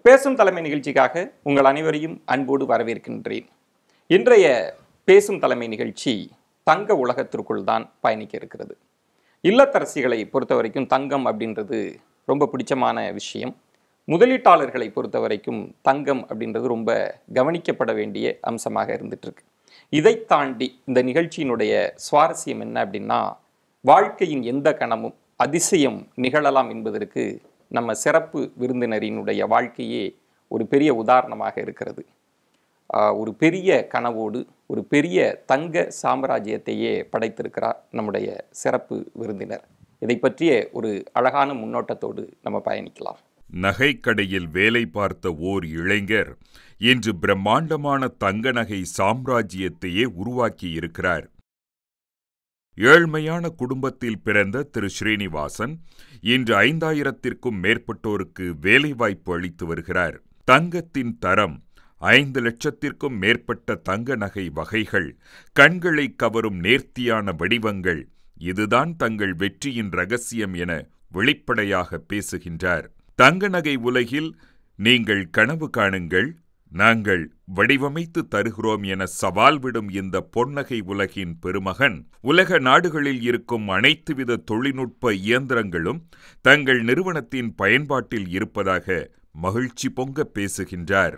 பேசும் தலைமை நிகழ்ச்சிக்காக உங்கள் அனைவரையும் அன்போடு வரவேற்கின்றேன் இன்றைய பேசும் தலைமை நிகழ்ச்சி தங்க உலகத்திற்குள் தான் பயணிக்க இருக்கிறது இல்லத்தரசிகளை பொறுத்த வரைக்கும் தங்கம் அப்படின்றது ரொம்ப பிடிச்சமான விஷயம் முதலீட்டாளர்களை பொறுத்த வரைக்கும் தங்கம் அப்படின்றது ரொம்ப கவனிக்கப்பட வேண்டிய அம்சமாக இருந்துட்டு இருக்கு இதை தாண்டி இந்த நிகழ்ச்சியினுடைய சுவாரஸ்யம் என்ன அப்படின்னா வாழ்க்கையின் எந்த கணமும் அதிசயம் நிகழலாம் என்பதற்கு நம்ம சிறப்பு விருந்தினரினுடைய வாழ்க்கையே ஒரு பெரிய உதாரணமாக இருக்கிறது ஆஹ் ஒரு பெரிய கனவோடு ஒரு பெரிய தங்க சாம்ராஜ்யத்தையே படைத்திருக்கிறார் நம்முடைய சிறப்பு விருந்தினர் இதை பற்றிய ஒரு அழகான முன்னோட்டத்தோடு நம்ம பயணிக்கலாம் நகைக்கடையில் வேலை பார்த்த ஓர் இளைஞர் இன்று பிரம்மாண்டமான தங்க நகை சாம்ராஜ்யத்தையே உருவாக்கியிருக்கிறார் ஏழ்மையான குடும்பத்தில் பிறந்த திரு ஸ்ரீனிவாசன் இன்று ஐந்தாயிரத்திற்கும் மேற்பட்டோருக்கு வேலைவாய்ப்பு அளித்து வருகிறார் தங்கத்தின் தரம் ஐந்து லட்சத்திற்கும் மேற்பட்ட தங்க நகை வகைகள் கண்களை கவரும் நேர்த்தியான வடிவங்கள் இதுதான் தங்கள் வெற்றியின் ரகசியம் என வெளிப்படையாக பேசுகின்றார் தங்க நகை உலகில் நீங்கள் கனவு காணுங்கள் நாங்கள் வடிவமைத்து தருகிறோம் என சவால் விடும் இந்த பொன்னகை உலகின் பெருமகன் உலக நாடுகளில் இருக்கும் அனைத்துவித தொழில்நுட்ப இயந்திரங்களும் தங்கள் நிறுவனத்தின் பயன்பாட்டில் இருப்பதாக மகிழ்ச்சி பொங்க பேசுகின்றார்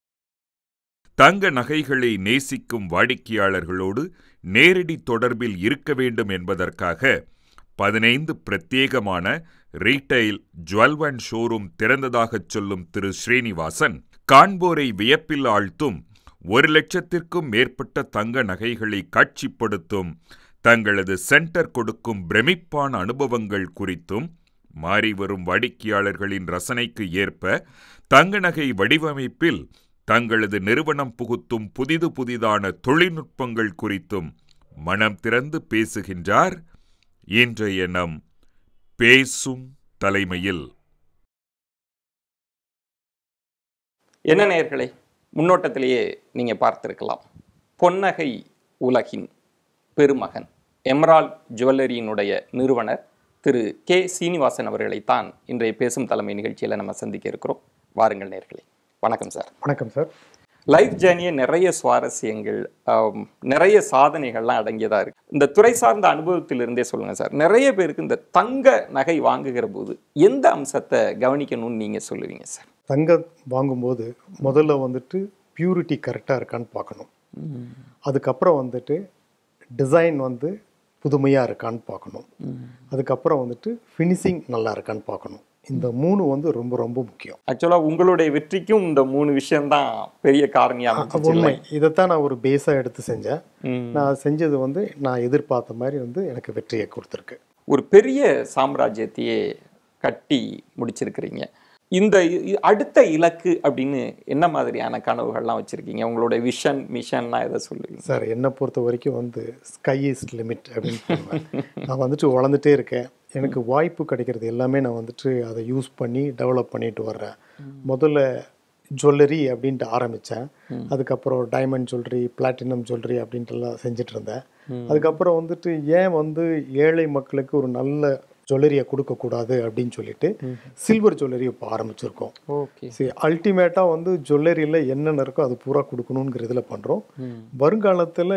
தங்க நகைகளை நேசிக்கும் வாடிக்கையாளர்களோடு நேரடி தொடர்பில் இருக்க வேண்டும் என்பதற்காக பதினைந்து பிரத்யேகமான ரீட்டைல் ஜுவல்வன் ஷோரூம் திறந்ததாகச் சொல்லும் திரு ஸ்ரீனிவாசன் காண்போரை வியப்பில் ஆழ்த்தும் ஒரு லட்சத்திற்கும் மேற்பட்ட தங்க நகைகளை காட்சிப்படுத்தும் தங்களது சென்டர் கொடுக்கும் பிரமிப்பான அனுபவங்கள் குறித்தும் மாறிவரும் வாடிக்கையாளர்களின் ரசனைக்கு ஏற்ப தங்க நகை வடிவமைப்பில் தங்களது நிறுவனம் புகுத்தும் புதிது புதிதான தொழில்நுட்பங்கள் குறித்தும் மனம் திறந்து பேசுகின்றார் இன்றைய நம் பேசும் தலைமையில் என்ன நேயர்களே முன்னோட்டத்திலேயே நீங்க பார்த்திருக்கலாம் பொன்னகை உலகின் பெருமகன் எம்ரால் ஜுவல்லரியினுடைய நிறுவனர் திரு கே சீனிவாசன் அவர்களைத்தான் இன்றைய பேசும் தலைமை நிகழ்ச்சியில் நம்ம சந்திக்க இருக்கிறோம் வாருங்கள் நேர்களே வணக்கம் சார் வணக்கம் சார் லைஃப் ஜேர்னியே நிறைய சுவாரஸ்யங்கள் ஆம், நிறைய சாதனைகள்லாம் அடங்கியதாக இருக்கு இந்த துறை சார்ந்த அனுபவத்திலிருந்தே சொல்லுங்க சார் நிறைய பேருக்கு இந்த தங்க நகை வாங்குகிற போது எந்த அம்சத்தை கவனிக்கணும்னு நீங்க சொல்லுவீங்க சார் தங்கம் வாங்கும்போது முதல்ல வந்துட்டு பியூரிட்டி கரெக்டாக இருக்கான்னு பார்க்கணும் அதுக்கப்புறம் வந்துட்டு டிசைன் வந்து புதுமையாக இருக்கான்னு பார்க்கணும் அதுக்கப்புறம் வந்துட்டு ஃபினிஷிங் நல்லா இருக்கான்னு பார்க்கணும் இந்த மூணு வந்து ரொம்ப ரொம்ப முக்கியம் ஆக்சுவலாக உங்களுடைய வெற்றிக்கும் இந்த மூணு விஷயம்தான் பெரிய காரணியாக அது உண்மை இதைத்தான் நான் ஒரு பேஸாக எடுத்து செஞ்சேன் ம். நான் செஞ்சது வந்து நான் எதிர்பார்த்த மாதிரி வந்து எனக்கு வெற்றியை கொடுத்துருக்கு ஒரு பெரிய சாம்ராஜ்யத்தையே கட்டி முடிச்சிருக்கிறீங்க இந்த இ- இ- அடுத்த இலக்கு அப்படின்னு என்ன மாதிரியான கனவுகள்லாம் வச்சிருக்கீங்க உங்களுடைய விஷன் மிஷன்லாம் எதை சொல்லுவீங்க சார் என்னை பொறுத்த வரைக்கும் வந்து ஸ்கை இஸ் லிமிட் அப்படின்னு சொல்லுவேன் நான் வந்துட்டு வளர்ந்துட்டே இருக்கேன் எனக்கு வாய்ப்பு கிடைக்கிறது எல்லாமே நான் வந்துட்டு அதை யூஸ் பண்ணி டெவலப் பண்ணிட்டு வர்றேன் முதல்ல ஜுவல்லரி அப்படின்ட்டு ஆரம்பித்தேன் அதுக்கப்புறம் டைமண்ட் ஜுவல்லரி பிளாட்டினம் ஜுவல்லரி அப்படின்ட்டுலாம் செஞ்சுட்டு இருந்தேன் அதுக்கப்புறம் வந்துட்டு ஏன் வந்து ஏழை மக்களுக்கு ஒரு நல்ல ஜுவல்லரியை கொடுக்கக்கூடாது அப்படின்னு சொல்லிட்டு சில்வர் ஜுவல்லரி இப்போ ஆரம்பிச்சிருக்கோம் ஓகே சரி அல்டிமேட்டாக வந்து ஜுவல்லரியில் என்னென்ன இருக்கோ அது பூரா கொடுக்கணுங்கிற இதில் பண்ணுறோம் வருங்காலத்தில்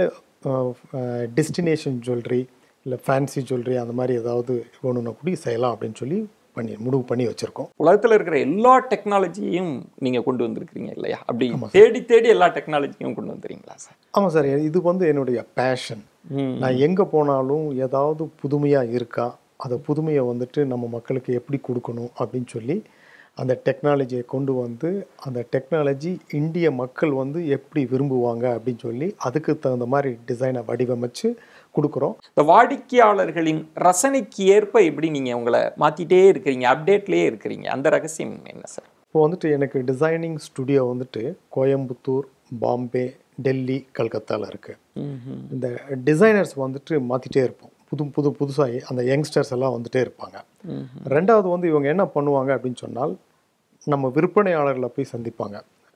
டெஸ்டினேஷன் ஜுவல்லரி இல்லை ஃபேன்சி ஜுவல்லரி அந்த மாதிரி ஏதாவது வேணும்னா கூட செய்யலாம் அப்படின்னு சொல்லி பண்ணி முடிவு பண்ணி வச்சுருக்கோம் உலகத்துல இருக்கிற எல்லா டெக்னாலஜியையும் நீங்க கொண்டு வந்திருக்கிறீங்க இல்லையா அப்படி தேடி தேடி எல்லா டெக்னாலஜியும் கொண்டு வந்துறீங்களா சார் ஆமாம் சார் இது வந்து என்னுடைய பேஷன் ம். நான் எங்கே போனாலும் ஏதாவது புதுமையாக இருக்கா அந்த புதுமையை வந்துட்டு நம்ம மக்களுக்கு எப்படி கொடுக்கணும் அப்படின்னு சொல்லி அந்த டெக்னாலஜியை கொண்டு வந்து அந்த டெக்னாலஜி இந்திய மக்கள் வந்து எப்படி விரும்புவாங்க அப்படின்னு சொல்லி அதுக்கு தகுந்த மாதிரி டிசைனை வடிவமைச்சு கொடுக்குறோம் இந்த வாடிக்கையாளர்களின் ரசனைக்கு ஏற்ப எப்படி நீங்க உங்களை மாத்திட்டே இருக்கிறீங்க அப்டேட்லயே இருக்கிறீங்க அந்த ரகசியம் என்ன சார் இப்போ வந்துட்டு எனக்கு டிசைனிங் ஸ்டுடியோ வந்துட்டு கோயம்புத்தூர் பாம்பே டெல்லி கல்கத்தாவில் இருக்குது இந்த டிசைனர்ஸ் வந்துட்டு மாற்றிட்டே இருப்போம் புது புது புதுசாக அந்த யங்ஸ்டர்ஸ் எல்லாம் வந்துட்டே இருப்பாங்க ரெண்டாவது வந்து இவங்க என்ன பண்ணுவாங்க அப்படின்னு சொன்னால் நம்ம விற்பனையாளர்களை போய் சந்திப்பாங்க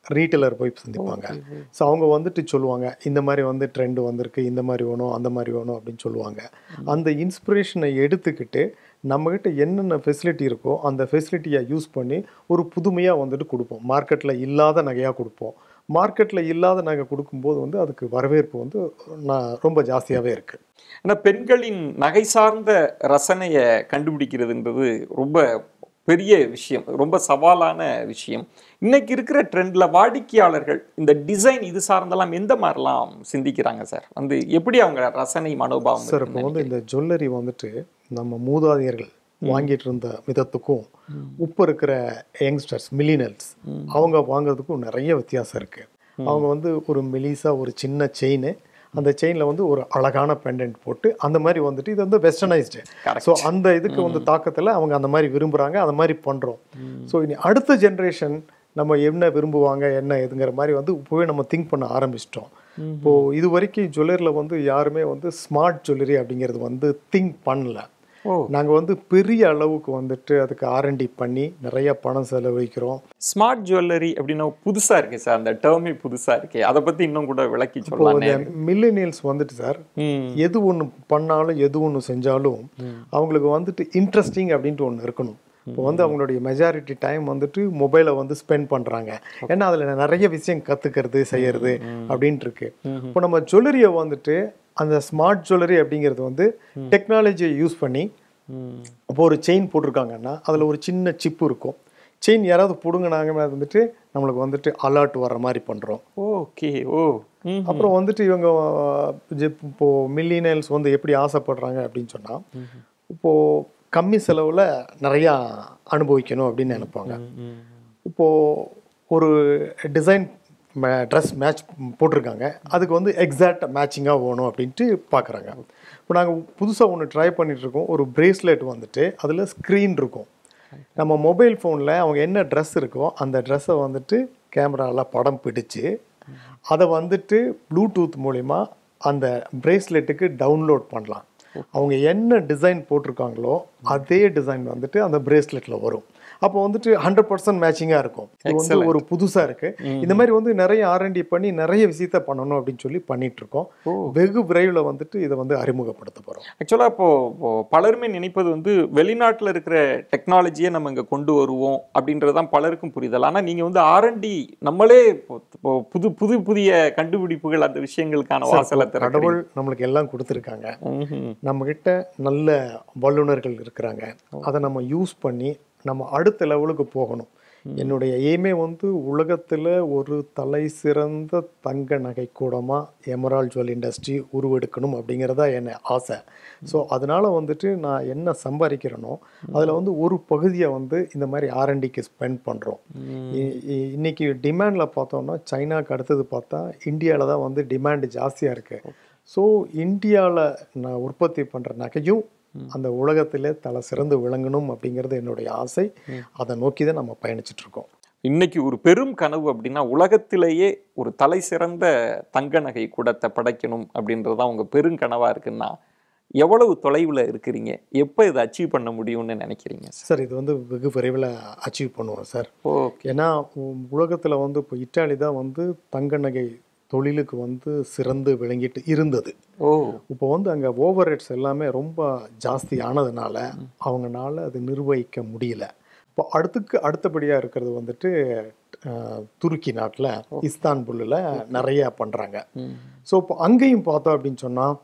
ரீட்டைலர் போய் சந்திப்பாங்க ஸோ அவங்க வந்துட்டு சொல்லுவாங்க இந்த மாதிரி வந்து ட்ரெண்ட் வந்திருக்கு இந்த மாதிரி வேணும் அந்த மாதிரி வேணும் அப்படின்னு சொல்லுவாங்க அந்த இன்ஸ்பிரேஷனை எடுத்துக்கிட்டு நம்மக்கிட்ட என்னென்ன ஃபெசிலிட்டி இருக்கோ அந்த ஃபெசிலிட்டியை யூஸ் பண்ணி ஒரு புதுமையாக வந்துட்டு கொடுப்போம் மார்க்கெட்டில் இல்லாத நகையாக கொடுப்போம் மார்க்கெட்டில் இல்லாத நகை கொடுக்கும்போது வந்து அதுக்கு வரவேற்பு வந்து நான் ரொம்ப ஜாஸ்தியாகவே இருக்குது ஆனா பெண்களின் நகை சார்ந்த ரசனையை கண்டுபிடிக்கிறதுன்றது ரொம்ப பெரிய விஷயம் ரொம்ப சவாலான விஷயம் இன்னைக்கு இருக்கிற ட்ரெண்ட்ல வாடிக்கையாளர்கள் இந்த டிசைன் இது சார்ந்தெல்லாம் எந்த மாதிரிலாம் சிந்திக்கிறாங்க சார் வந்து எப்படி அவங்க ரசனை மனோபாவம் சார் இப்போ வந்து இந்த ஜுவல்லரி வந்துட்டு நம்ம மூதாதையர்கள் வாங்கிட்டு இருந்த விதத்துக்கும் இப்போ இருக்கிற யங்ஸ்டர்ஸ் மில்லினல்ஸ் அவங்க வாங்குறதுக்கும் நிறைய வித்தியாசம் இருக்கு அவங்க வந்து ஒரு மெலிசா ஒரு சின்ன செயின் அந்த செயினில் வந்து ஒரு அழகான பெண்டன்ட் போட்டு அந்த மாதிரி வந்துட்டு இது வந்து வெஸ்டர்னைஸ்டு ஸோ அந்த இதுக்கு வந்து தாக்கத்தில் அவங்க அந்த மாதிரி விரும்புகிறாங்க அந்த மாதிரி பண்ணுறோம் ஸோ இனி அடுத்த ஜென்ரேஷன் நம்ம என்ன விரும்புவாங்க என்ன எதுங்கிற மாதிரி வந்து இப்போவே நம்ம திங்க் பண்ண ஆரம்பிச்சிட்டோம் இப்போது இது வரைக்கும் ஜுவல்லரியில் வந்து யாருமே வந்து ஸ்மார்ட் ஜுவல்லரி அப்படிங்கிறது வந்து திங்க் பண்ணல ஓ நாங்கள் வந்து பெரிய அளவுக்கு வந்துட்டு அதுக்கு ஆர்என்டி பண்ணி நிறைய பணம் செலவழிக்கிறோம் ஸ்மார்ட் ஜுவல்லரி அப்படின்னா புதுசா இருக்கு சார் அந்த டேர்மே புதுசா இருக்கு அதை பத்தி இன்னும் கூட விளக்கி இப்போ சொல்லலாமே இந்த மில்லினியல்ஸ் வந்துட்டு சார் ம் எது ஒன்று பண்ணாலும் எது ஒன்று செஞ்சாலும் அவங்களுக்கு வந்துட்டு இன்ட்ரெஸ்டிங் அப்படின்ட்டு ஒன்று இருக்கணும் இப்போ வந்து அவங்களுடைய மெஜாரிட்டி டைம் வந்துட்டு மொபைலை வந்து ஸ்பெண்ட் பண்ணுறாங்க ஏன்னா அதில் நிறைய விஷயம் கற்றுக்கிறது செய்யறது அப்படின்ட்டு இருக்கு இப்போ நம்ம ஜுவல்லரியை வந்துட்டு அந்த ஸ்மார்ட் ஜுவல்லரி அப்படிங்கிறது வந்து டெக்னாலஜியை யூஸ் பண்ணி ம் இப்போ ஒரு செயின் போட்டிருக்காங்கன்னா அதில் ஒரு சின்ன சிப்பு இருக்கும் செயின் யாராவது பிடுங்கினாங்க வந்துட்டு நம்மளுக்கு வந்துட்டு அலர்ட் வர்ற மாதிரி பண்ணுறோம் ஓகே ஓ ம் அப்புறம் வந்துட்டு இவங்க ஜி- இப்போ மில்லியனல்ஸ் வந்து எப்படி ஆசைப்படுறாங்க அப்படின்னு சொன்னா இப்போ கம்மி செலவுல நிறையா அனுபவிக்கணும் அப்படின்னு நினைப்பாங்க ம் இப்போ ஒரு டிசைன் ட்ரெஸ் மேட்ச் போட்டிருக்காங்க அதுக்கு வந்து எக்ஸாக்ட் மேட்சிங்காக வேணும் அப்படின்ட்டு பார்க்குறாங்க இப்போ நாங்கள் புதுசாக ஒன்று ட்ரை பண்ணிட்டு இருக்கோம் ஒரு பிரேஸ்லெட் வந்துட்டு அதில் ஸ்க்ரீன் இருக்கும் நம்ம மொபைல் ஃபோனில் அவங்க என்ன ட்ரெஸ் இருக்கோ அந்த ட்ரெஸ்ஸை வந்துட்டு கேமராவில் படம் பிடிச்சு அதை வந்துட்டு ப்ளூடூத் மூலிமா அந்த பிரேஸ்லெட்டுக்கு டவுன்லோட் பண்ணலாம் அவங்க என்ன டிசைன் போட்டிருக்காங்களோ அதே டிசைன் வந்துட்டு அந்த பிரேஸ்லெட்டில் வரும் அப்போ வந்துட்டு ஹண்ட்ரட் பர்சன்ட் மேட்சிங்காக இருக்கும் இது வந்து ஒரு புதுசாக இருக்கு இந்த மாதிரி வந்து நிறைய ஆர்என்டி பண்ணி நிறைய விஷயத்த பண்ணணும் அப்படின்னு சொல்லி பண்ணிட்டு இருக்கோம் வெகு விரைவில் வந்துட்டு இதை வந்து அறிமுகப்படுத்த போகிறோம் ஆக்சுவலாக இப்போ இப்போ பலருமே நினைப்பது வந்து வெளிநாட்டில் இருக்கிற டெக்னாலஜியை நம்ம இங்கே கொண்டு வருவோம் அப்படின்றது தான் பலருக்கும் புரிதல் ஆனால் நீங்கள் வந்து ஆர்என்டி நம்மளே இப்போ- இப்போ புது புது புதிய கண்டுபிடிப்புகள் அந்த விஷயங்களுக்கான வாசலை திறக்கிறீங்க. கடவுள் நம்மளுக்கு எல்லாம் கொடுத்துருக்காங்க ம்ஹும். நம்ம கிட்ட நல்ல வல்லுநர்கள் இருக்கிறாங்க அதை நம்ம யூஸ் பண்ணி நம்ம அடுத்த லெவலுக்கு போகணும் என்னுடைய எய்மே வந்து உலகத்தில் ஒரு தலை சிறந்த தங்க நகை கூடமாக எமரால் ஜுவல் இண்டஸ்ட்ரி உருவெடுக்கணும் அப்படிங்கிறதா என் ஆசை ஸோ அதனால வந்துட்டு நான் என்ன சம்பாதிக்கிறேனோ அதில் வந்து ஒரு பகுதியை வந்து இந்த மாதிரி ஆர்என்டிக்கு ஸ்பெண்ட் பண்ணுறோம் இன்னைக்கு டிமாண்டில் பார்த்தோம்னா சைனாக்கு அடுத்தது பார்த்தா இந்தியாவில் தான் வந்து டிமாண்ட் ஜாஸ்தியாக இருக்குது ஸோ இந்தியாவில் நான் உற்பத்தி பண்ணுற நகையும் அந்த உலகத்திலே தலை சிறந்து விளங்கணும் அப்படிங்கிறது என்னுடைய ஆசை அதை நோக்கி தான் நம்ம பயணிச்சுட்டு இருக்கோம் இன்னைக்கு ஒரு பெரும் கனவு அப்படின்னா உலகத்திலேயே ஒரு தலை சிறந்த தங்க நகை கூடத்தை படைக்கணும் அப்படின்றது தான் உங்கள் பெருங்கனவா இருக்குன்னா எவ்வளவு தொலைவில் இருக்கிறீங்க எப்போ இதை அச்சீவ் பண்ண முடியும்னு நினைக்கிறீங்க சார் இது வந்து வெகு விரைவில் அச்சீவ் பண்ணுவோம் சார் ஓகே ஏன்னா உலகத்தில் வந்து இப்போ இட்டாலி தான் வந்து தங்க நகை தொழிலுக்கு வந்து சிறந்து விளங்கிட்டு இருந்தது ஓ இப்போ வந்து அங்கே ஓவர் ரேட்ஸ் எல்லாமே ரொம்ப ஜாஸ்தி ஆனதுனால அவங்கனால அது நிர்வகிக்க முடியல இப்போ அடுத்துக்கு அடுத்தபடியாக இருக்கிறது வந்துட்டு அஹ், துருக்கி நாட்டில் இஸ்தான்புல்லில் நிறைய பண்ணுறாங்க ம். ஸோ இப்போ அங்கேயும் பார்த்தோம் அப்படின்னு சொன்னால்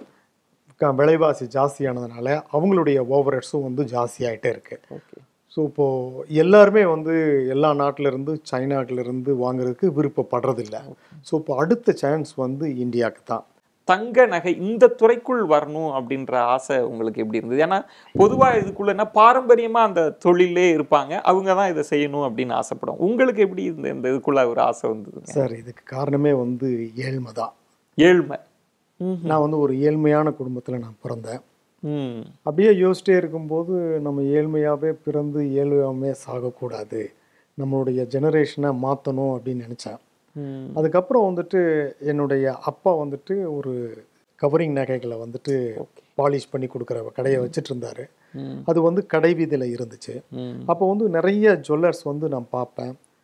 விலைவாசி ஜாஸ்தியானதுனால அவங்களுடைய ஓவர் ரேட்ஸும் வந்து ஜாஸ்தியாயிட்டே இருக்கு ஓகே ஸோ இப்போது எல்லாருமே வந்து எல்லா நாட்டிலேருந்து சைனாட்டிலேருந்து வாங்குறதுக்கு விருப்பப்படுறதில்ல ஸோ இப்போ அடுத்த சான்ஸ் வந்து இந்தியாவுக்கு தான் தங்க நகை இந்த துறைக்குள் வரணும் அப்படின்ற ஆசை உங்களுக்கு எப்படி இருந்தது ஏன்னா பொதுவாக இதுக்குள்ள என்ன பாரம்பரியமா அந்த தொழிலே இருப்பாங்க அவங்க தான் இதை செய்யணும் அப்படின்னு ஆசைப்படும் உங்களுக்கு எப்படி இந்த இந்த இதுக்குள்ள ஒரு ஆசை வந்தது சார் இதுக்கு காரணமே வந்து ஏழ்மை தான் ஏழ்மை ம் நான் வந்து ஒரு ஏழ்மையான குடும்பத்தில் நான் பிறந்தேன் ம் அப்படியே யோசிச்சிட்டே இருக்கும்போது நம்ம ஏழ்மையாகவே பிறந்து ஏழ்மையாகவே சாகக்கூடாது நம்மளுடைய ஜெனரேஷனை மாற்றணும் அப்படின்னு நினச்சேன் ம் அதுக்கப்புறம் வந்துட்டு என்னுடைய அப்பா வந்துட்டு ஒரு கவரிங் நகைகளை வந்துட்டு பாலிஷ் பண்ணி கொடுக்குற கடையை வச்சுட்டு இருந்தாரு ம் அது வந்து கடை வீதியில் இருந்துச்சு ம் அப்போ வந்து நிறைய ஜுவல்லர்ஸ் வந்து நான் பார்ப்பேன்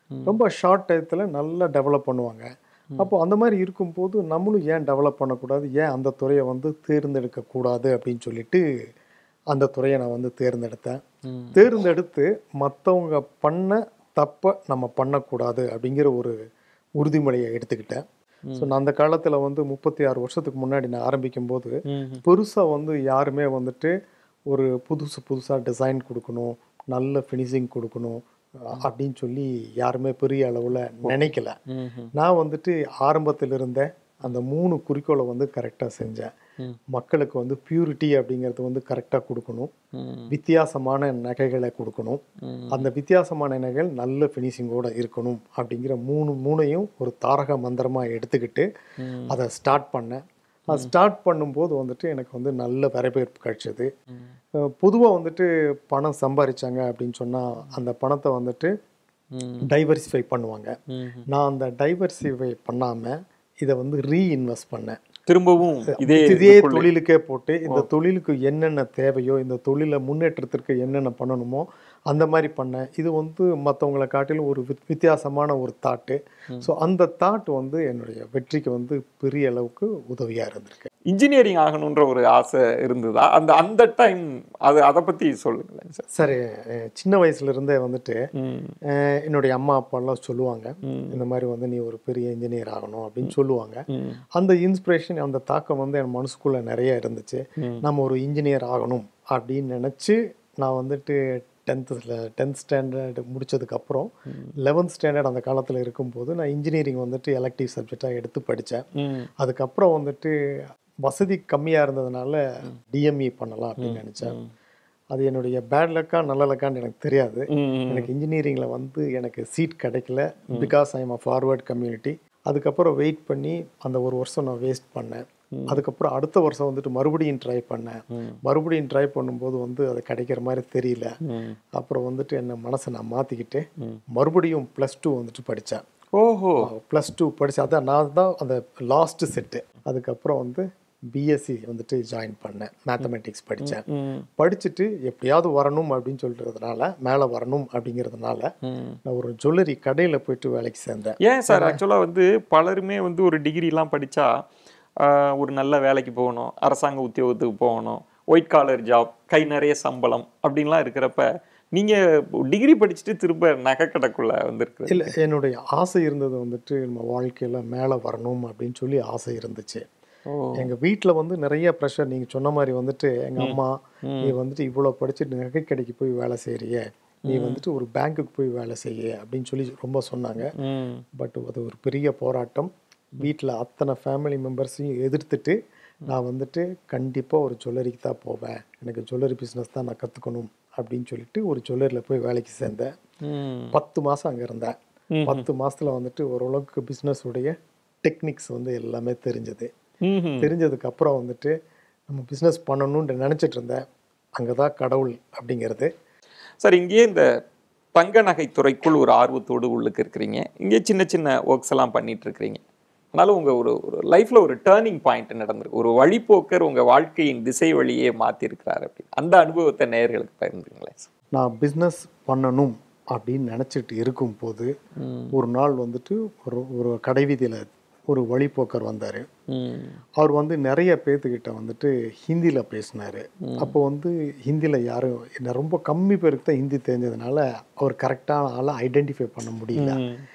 ரொம்ப ஷார்ட் டயத்தில் நல்லா டெவலப் பண்ணுவாங்க அப்போ அந்த மாதிரி இருக்கும்போது நம்மளும் ஏன் டெவலப் பண்ணக்கூடாது ஏன் அந்த துறையை வந்து தேர்ந்தெடுக்க கூடாது அப்படின்னு சொல்லிட்டு அந்த துறையை நான் வந்து தேர்ந்தெடுத்தேன் தேர்ந்தெடுத்து மற்றவங்க பண்ண தப்பை நம்ம பண்ணக்கூடாது அப்படிங்கிற ஒரு உறுதிமொழியை எடுத்துக்கிட்டேன் ஸோ நான் அந்த காலத்தில் வந்து முப்பத்தி ஆறு வருஷத்துக்கு முன்னாடி நான் ஆரம்பிக்கும் போது பெருசாக வந்து யாருமே வந்துட்டு ஒரு புதுசு புதுசாக டிசைன் கொடுக்கணும் நல்ல ஃபினிஷிங் கொடுக்கணும் அஹ் அப்படின்னு சொல்லி யாருமே பெரிய அளவில் நினைக்கல நான் வந்துட்டு ஆரம்பத்தில் இருந்தே அந்த மூணு குறிக்கோளை வந்து கரெக்டாக செஞ்சேன் மக்களுக்கு வந்து பியூரிட்டி அப்படிங்கிறது வந்து கரெக்டாக கொடுக்கணும் வித்தியாசமான நகைகளை கொடுக்கணும் அந்த வித்தியாசமான நகைகள் நல்ல ஃபினிஷிங்கோட இருக்கணும் அப்படிங்கிற மூணு மூணையும் ஒரு தாரக மந்திரமாக எடுத்துக்கிட்டு அதை ஸ்டார்ட் பண்ணேன் அது ஸ்டார்ட் பண்ணும்போது வந்துட்டு எனக்கு வந்து நல்ல வரவேற்பு கிடைச்சது பொதுவாக வந்துட்டு பணம் சம்பாதிச்சாங்க அப்படின்னு சொன்னால் அந்த பணத்தை வந்துட்டு டைவர்சிஃபை பண்ணுவாங்க நான் அந்த டைவர்சிஃபை பண்ணாமல் இதை வந்து ரீஇன்வெஸ்ட் பண்ணேன் திரும்பவும் இதே இதே தொழிலுக்கே போட்டு இந்த தொழிலுக்கு என்னென்ன தேவையோ இந்த தொழிலை முன்னேற்றத்திற்கு என்னென்ன பண்ணணுமோ அந்த மாதிரி பண்ணேன் இது வந்து மற்றவங்களை காட்டிலும் ஒரு வித்- வித்தியாசமான ஒரு தாட்டு ஸோ அந்த தாட் வந்து என்னுடைய வெற்றிக்கு வந்து பெரிய அளவுக்கு உதவியாக இருந்திருக்கு இன்ஜினியரிங் ஆகணுன்ற ஒரு ஆசை இருந்ததா அந்த அந்த டைம் அது அதை பத்தி சொல்லுங்களேன் சார் சரி அஹ் சின்ன வயசுல இருந்தே வந்துட்டு ம். அஹ் என்னுடைய அம்மா அப்பாலாம் சொல்லுவாங்க இந்த மாதிரி வந்து நீ ஒரு பெரிய இன்ஜினியர் ஆகணும் அப்படின்னு சொல்லுவாங்க ம். அந்த இன்ஸ்பிரேஷன் அந்த தாக்கம் வந்து என் மனசுக்குள்ள நிறைய இருந்துச்சு நம்ம ஒரு இன்ஜினியர் ஆகணும் அப்படின்னு நினச்சி நான் வந்துட்டு டென்த்தில் டென்த் ஸ்டாண்டர்ட் முடிச்சதுக்கப்புறம் லெவன்த் ஸ்டாண்டர்ட் அந்த காலத்தில் இருக்கும்போது நான் இன்ஜினியரிங் வந்துட்டு எலக்டிவ் சப்ஜெக்டாக எடுத்து படித்தேன் ம். அதுக்கப்புறம் வந்துட்டு வசதி கம்மியாக இருந்ததுனால டிஎம்இ பண்ணலாம் அப்படின்னு நினச்சேன் அது என்னுடைய பேட் லக்கா நல்ல லக்கான்னு எனக்கு தெரியாது ம். எனக்கு இன்ஜினியரிங்கில் வந்து எனக்கு சீட் கிடைக்கல because I am a forward community அதுக்கப்புறம் வெயிட் பண்ணி அந்த ஒரு வருஷம் நான் வேஸ்ட் பண்ணேன் அதுக்கப்புறம் அடுத்த வருஷம் வந்துட்டு மறுபடியும் ட்ரை பண்ணேன் மறுபடியும் ட்ரை பண்ணும்போது வந்து அது கிடைக்கிற மாதிரி தெரியல ம். அப்புறம் வந்துட்டு என்ன மனசை நான் மாற்றிக்கிட்டு மறுபடியும் ப்ளஸ் டூ வந்துட்டு படித்தேன் ஓஹோ ப்ளஸ் டூ படித்தேன் அதான் நான் தான் அந்த லாஸ்ட் செட்டு அதுக்கப்புறம் வந்து பிஎஸ்சி வந்துட்டு ஜாயின் பண்ணேன் மேத்தமெட்டிக்ஸ் படித்தேன் ம். படிச்சுட்டு எப்படியாவது வரணும் அப்படின்னு சொல்றதுனால மேலே வரணும் அப்படிங்கிறதுனால ம். நான் ஒரு ஜுவல்லரி கடையில் போயிட்டு வேலைக்கு சேர்ந்தேன் ஏன் சார் ஆக்சுவலாக வந்து பலருமே வந்து ஒரு டிகிரிலாம் படித்தா ஒரு நல்ல வேலைக்கு போகணும் அரசாங்க உத்தியோகத்துக்கு போகணும் ஒயிட் காலர் ஜாப் கை நிறைய சம்பளம் அப்படின்லாம் இருக்கிறப்ப நீங்கள் டிகிரி படிச்சுட்டு திரும்ப நகைக்கடைக்குள்ள வந்திருக்குறது இல்லை என்னுடைய ஆசை இருந்தது வந்துட்டு நம்ம வாழ்க்கையில் மேலே வரணும் அப்படின்னு சொல்லி ஆசை இருந்துச்சு ஓ எங்கள் வீட்டில் வந்து நிறைய ப்ரெஷர் நீங்கள் சொன்ன மாதிரி வந்துட்டு எங்கள் அம்மா நீ வந்துட்டு இவ்வளோ படிச்சுட்டு நகை கடைக்கு போய் வேலை செய்கிறிய நீ வந்துட்டு ஒரு பேங்க்குக்கு போய் வேலை செய்ய அப்படின்னு சொல்லி ரொம்ப சொன்னாங்க ம் பட் அது ஒரு பெரிய போராட்டம் வீட்டில் அத்தனை ஃபேமிலி மெம்பர்ஸையும் எதிர்த்துட்டு நான் வந்துட்டு கண்டிப்பாக ஒரு ஜுவல்லரிக்கு தான் போவேன் எனக்கு ஜுவல்லரி பிஸ்னஸ் தான் நான் கற்றுக்கணும் அப்படின்னு சொல்லிட்டு ஒரு ஜுவல்லரியில் போய் வேலைக்கு சேர்ந்தேன் ம் பத்து மாதம் அங்கே இருந்தேன் பத்து மாசத்துல வந்துட்டு ஓரளவுக்கு பிஸ்னஸ் உடைய டெக்னிக்ஸ் வந்து எல்லாமே தெரிஞ்சது ம்ஹும். தெரிஞ்சதுக்கு அப்புறம் வந்துட்டு நம்ம பிஸ்னஸ் பண்ணணும்னு நினச்சிட்டு இருந்தேன் அங்கே தான் கடவுள் அப்படிங்கிறது சார் இங்கேயே இந்த தங்க நகை துறைக்குள் ஒரு ஆர்வத்தோடு உள்ளுக்கு இருக்கிறீங்க இங்கே சின்ன சின்ன ஒர்க்ஸ் எல்லாம் பண்ணிட்டு இருக்கிறீங்க ஆனாலும் உங்க ஒரு ஒரு லைஃப்ல ஒரு டேர்னிங் பாயிண்ட் நடந்திருக்கு ஒரு வழிபோக்கர் உங்க வாழ்க்கையின் திசை வழியே மாத்திருக்கிறார் அப்படின்னு அந்த அனுபவத்தை நேயர்களுக்கு பகிர்ந்துங்களேன் சார் நான் பிஸ்னஸ் பண்ணணும் அப்படின்னு நினச்சிட்டு இருக்கும்போது ஒரு நாள் வந்துட்டு ஒரு ஒரு கடைவீதியில் ஒரு வழிப்போக்கர் வந்தார் ம் அவர் வந்து நிறைய பேர்த்துக்கிட்ட வந்துட்டு ஹிந்தியில் பேசினார் அப்போ வந்து ஹிந்தியில் யாரும் என்ன ரொம்ப கம்மி பேருக்கு தான் ஹிந்தி தெரிஞ்சதுனால அவர் கரெக்டான ஆளை ஐடென்டிஃபை பண்ண முடியல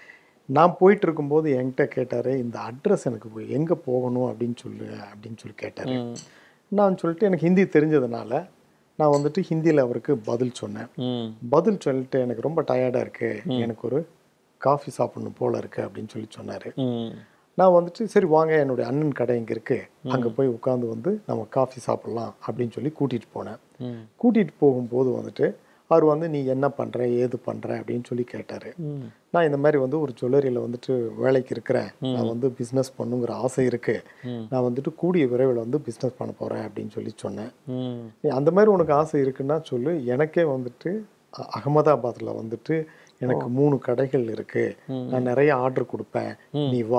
நான் போயிட்டு இருக்கும்போது என்கிட்ட கேட்டார் இந்த அட்ரஸ் எனக்கு எங்கே போகணும் அப்படின்னு சொல்லு அப்படின்னு சொல்லி கேட்டார் நான் சொல்லிட்டு எனக்கு ஹிந்தி தெரிஞ்சதுனால நான் வந்துட்டு ஹிந்தியில் அவருக்கு பதில் சொன்னேன் ம் பதில் சொல்லிட்டு எனக்கு ரொம்ப டயர்டாக இருக்குது எனக்கு ஒரு காஃபி சாப்பிடணும் போல இருக்குது அப்படின்னு சொல்லி சொன்னார் ம் நான் வந்துட்டு சரி வாங்க என்னுடைய அண்ணன் கடை இங்கே இருக்குது அங்கே போய் உட்காந்து வந்து நம்ம காஃபி சாப்பிட்லாம் அப்படின்னு சொல்லி கூட்டிகிட்டு போனேன் ம் கூட்டிகிட்டு போகும்போது வந்துட்டு அவர் வந்து நீ என்ன பண்ணுற ஏது பண்ணுற அப்படின்னு சொல்லி கேட்டார் ம் நான் இந்த மாதிரி வந்து ஒரு ஜுவல்லரியில் வந்துட்டு வேலைக்கு இருக்கிறேன் நான் வந்து பிஸ்னஸ் பண்ணுங்கிற ஆசை இருக்குது நான் வந்துட்டு கூடிய விரைவில் வந்து பிஸ்னஸ் பண்ண போகிறேன் அப்படின்னு சொல்லி சொன்னேன் ம் நீ அந்த மாதிரி உனக்கு ஆசை இருக்குன்னா சொல்லு எனக்கே வந்துட்டு அ- அகமதாபாத்தில் வந்துட்டு எனக்கு மூணு கடைகள் இருக்குது நான் நிறைய ஆர்டர் கொடுப்பேன் நீ வா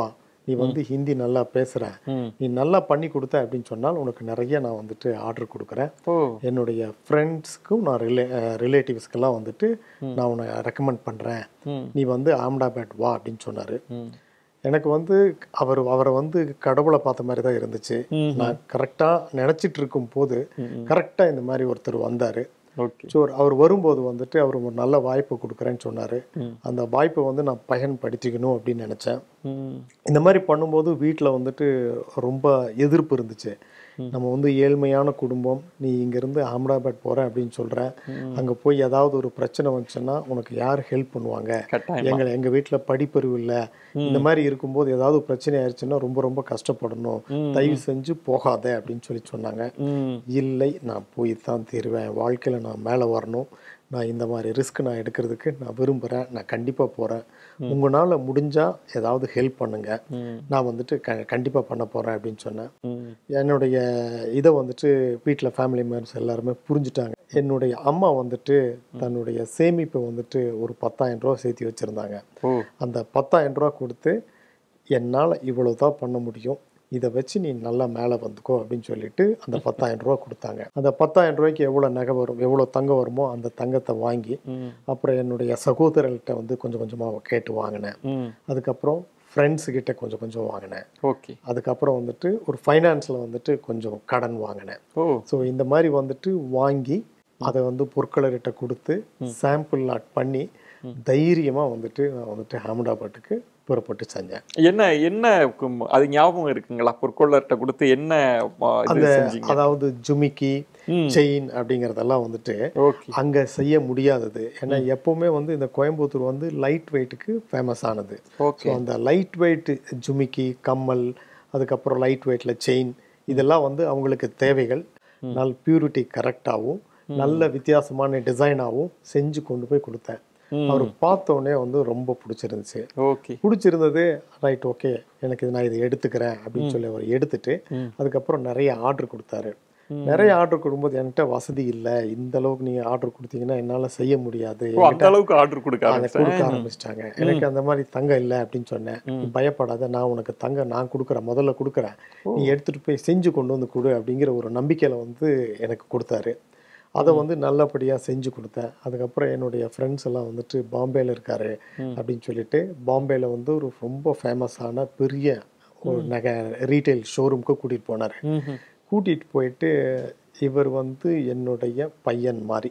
நீ வந்து ஹிந்தி நல்லா பேசுற ம். நீ நல்லா பண்ணி கொடுத்த அப்படின்னு சொன்னால் உனக்கு நிறைய நான் வந்துட்டு ஆர்டர் கொடுக்குறேன் ஓ என்னுடைய ஃப்ரெண்ட்ஸ்க்கும் நான் ரிலே ரிலேட்டிவ்ஸ்க்கெல்லாம் வந்துட்டு நான் உன்னை ரெக்கமெண்ட் பண்ணுறேன் ம். நீ வந்து அஹமதாபாத் வா அப்படின்னு சொன்னார் ம். எனக்கு வந்து அவர் அவரை வந்து கடவுளை பார்த்த மாதிரி தான் இருந்துச்சு நான் கரெக்டாக நினச்சிட்டு இருக்கும் போது கரெக்டாக இந்த மாதிரி ஒருத்தர் வந்தார் ஓகே ஸோ அவர் வரும்போது வந்துட்டு அவர் ஒரு நல்ல வாய்ப்பு கொடுக்குறேன்னு சொன்னார் அந்த வாய்ப்பை வந்து நான் பயன்படுத்திக்கணும் அப்படின்னு நினச்சேன் ம். இந்த மாதிரி பண்ணும்போது வீட்டில் வந்துட்டு ரொம்ப எதிர்ப்பு இருந்துச்சு நம்ம வந்து ஏழ்மையான குடும்பம் நீ இங்கேருந்து அஹமதாபாத் போகிறேன் அப்படின்னு சொல்கிற அங்கே போய் ஏதாவது ஒரு பிரச்சனை வந்துச்சுன்னா உனக்கு யார் ஹெல்ப் பண்ணுவாங்க கட்டாயம் எங்களை எங்கள் வீட்டில் படிப்பறிவு இல்லை இந்த மாதிரி இருக்கும்போது ஏதாவது பிரச்சனை ஆயிடுச்சுன்னா ரொம்ப ரொம்ப கஷ்டப்படணும் தயவு செஞ்சு போகாத அப்படின்னு சொல்லி சொன்னாங்க ம். இல்லை நான் போய் தான் தீருவேன் வாழ்க்கையில் நான் மேலே வரணும் நான் இந்த மாதிரி ரிஸ்க் நான் எடுக்கிறதுக்கு நான் விரும்புகிறேன் நான் கண்டிப்பாக போகிறேன் உங்களால் முடிஞ்சால் ஏதாவது ஹெல்ப் பண்ணுங்க ம். நான் வந்துட்டு க கண்டிப்பாக பண்ண போகிறேன் அப்படின்னு சொன்னேன் ம். என்னுடைய இதை வந்துட்டு வீட்டில் ஃபேமிலி மெம்பர்ஸ் எல்லாருமே புரிஞ்சுட்டாங்க என்னுடைய அம்மா வந்துட்டு தன்னுடைய சேமிப்பை வந்துட்டு ஒரு பத்தாயிரம் ரூபா சேர்த்து வச்சுருந்தாங்க ஓ அந்த பத்தாயிரம் ரூபா கொடுத்து என்னால் இவ்வளோ தான் பண்ண முடியும் இதை வச்சு நீ நல்லா மேலே வந்துக்கோ அப்படின்னு சொல்லிட்டு அந்த பத்தாயிரம் ரூபா கொடுத்தாங்க அந்த பத்தாயிரம் ரூபாய்க்கு எவ்வளோ நகை வரும் எவ்வளோ தங்கம் வருமோ அந்த தங்கத்தை வாங்கி ம். அப்புறம் என்னுடைய சகோதரர்கிட்ட வந்து கொஞ்சம் கொஞ்சமாக கேட்டு வாங்கினேன் ம். அதுக்கப்புறம் ஃப்ரெண்ட்ஸ் கிட்ட கொஞ்சம் கொஞ்சம் வாங்கினேன் ஓகே அதுக்கப்புறம் வந்துட்டு ஒரு ஃபைனான்ஸில் வந்துட்டு கொஞ்சம் கடன் வாங்கினேன் ஓ ஸோ இந்த மாதிரி வந்துட்டு வாங்கி அதை வந்து பொற்கலர்கிட்ட கொடுத்து சாம்பிள் லாட் பண்ணி தைரியமாக வந்துட்டு நான் வந்துட்டு அஹமதாபாத்துக்கு புறப்பட்டு செஞ்சேன் என்ன என்ன கும்- அது ஞாபகம் இருக்குங்களா பொற்கொள்ளர்கிட்ட கொடுத்து என்ன ஆ, இது செஞ்சீங்க அதாவது ஜுமிக்கி ம். செயின் அப்படிங்கிறதெல்லாம் வந்துட்டு ஓகே அங்கே செய்ய முடியாதது ஏன்னா எப்போவுமே வந்து இந்த கோயம்புத்தூர் வந்து லைட் வெயிட்டுக்கு ஃபேமஸ் ஆனது ஓகே ஸோ அந்த லைட் வெயிட் ஜுமிக்கி கம்மல் அதுக்கப்புறம் லைட் வெயிட்டில் செயின் இதெல்லாம் வந்து அவங்களுக்கு தேவைகள் நல்ல பியூரிட்டி கரெக்டாகவும் நல்ல வித்தியாசமான டிசைனாகவும் செஞ்சு கொண்டு போய் கொடுத்தேன் அவர் பார்த்த உடனே வந்து ரொம்ப பிடிச்சிருந்துச்சு ஓகே பிடிச்சிருந்தது ரைட் ஓகே எனக்கு இது நான் இதை எடுத்துக்கிறேன் அப்படின்னு சொல்லி அவர் எடுத்துட்டு அதுக்கப்புறம் நிறைய ஆர்டர் கொடுத்தாரு நிறைய ஆர்டர் கொடுக்கும்போது என்கிட்ட வசதி இல்லை இந்த அளவுக்கு நீங்க ஆர்டர் கொடுத்தீங்கன்னா என்னால செய்ய முடியாது ஓ அந்த அளவுக்கு ஆர்டர் கொடுக்க அதை ஆரம்பிச்சேன் கொடுக்க ஆரம்பிச்சிட்டாங்க எனக்கு அந்த மாதிரி தங்கம் இல்லை அப்படின்னு சொன்னேன் நீ பயப்படாத நான் உனக்கு தங்கம் நான் கொடுக்குறேன் முதல்ல கொடுக்குறேன் நீ எடுத்துட்டு போய் செஞ்சு கொண்டு வந்து கொடு அப்படிங்கிற ஒரு நம்பிக்கையில வந்து எனக்கு கொடுத்தாரு அதை வந்து நல்லபடியா செஞ்சு கொடுத்தேன் அதுக்கப்புறம் என்னுடைய ஃப்ரெண்ட்ஸ் எல்லாம் வந்துட்டு பாம்பேல இருக்காரு அப்படின்னு சொல்லிட்டு பாம்பேல வந்து ஒரு ரொம்ப ஃபேமஸான பெரிய ஒரு நகை ரீட்டைல் ஷோரூம்க்கு கூட்டிட்டு போனாரு ம்ஹும். கூட்டிட்டு போயிட்டு இவர் வந்து என்னுடைய பையன் மாதிரி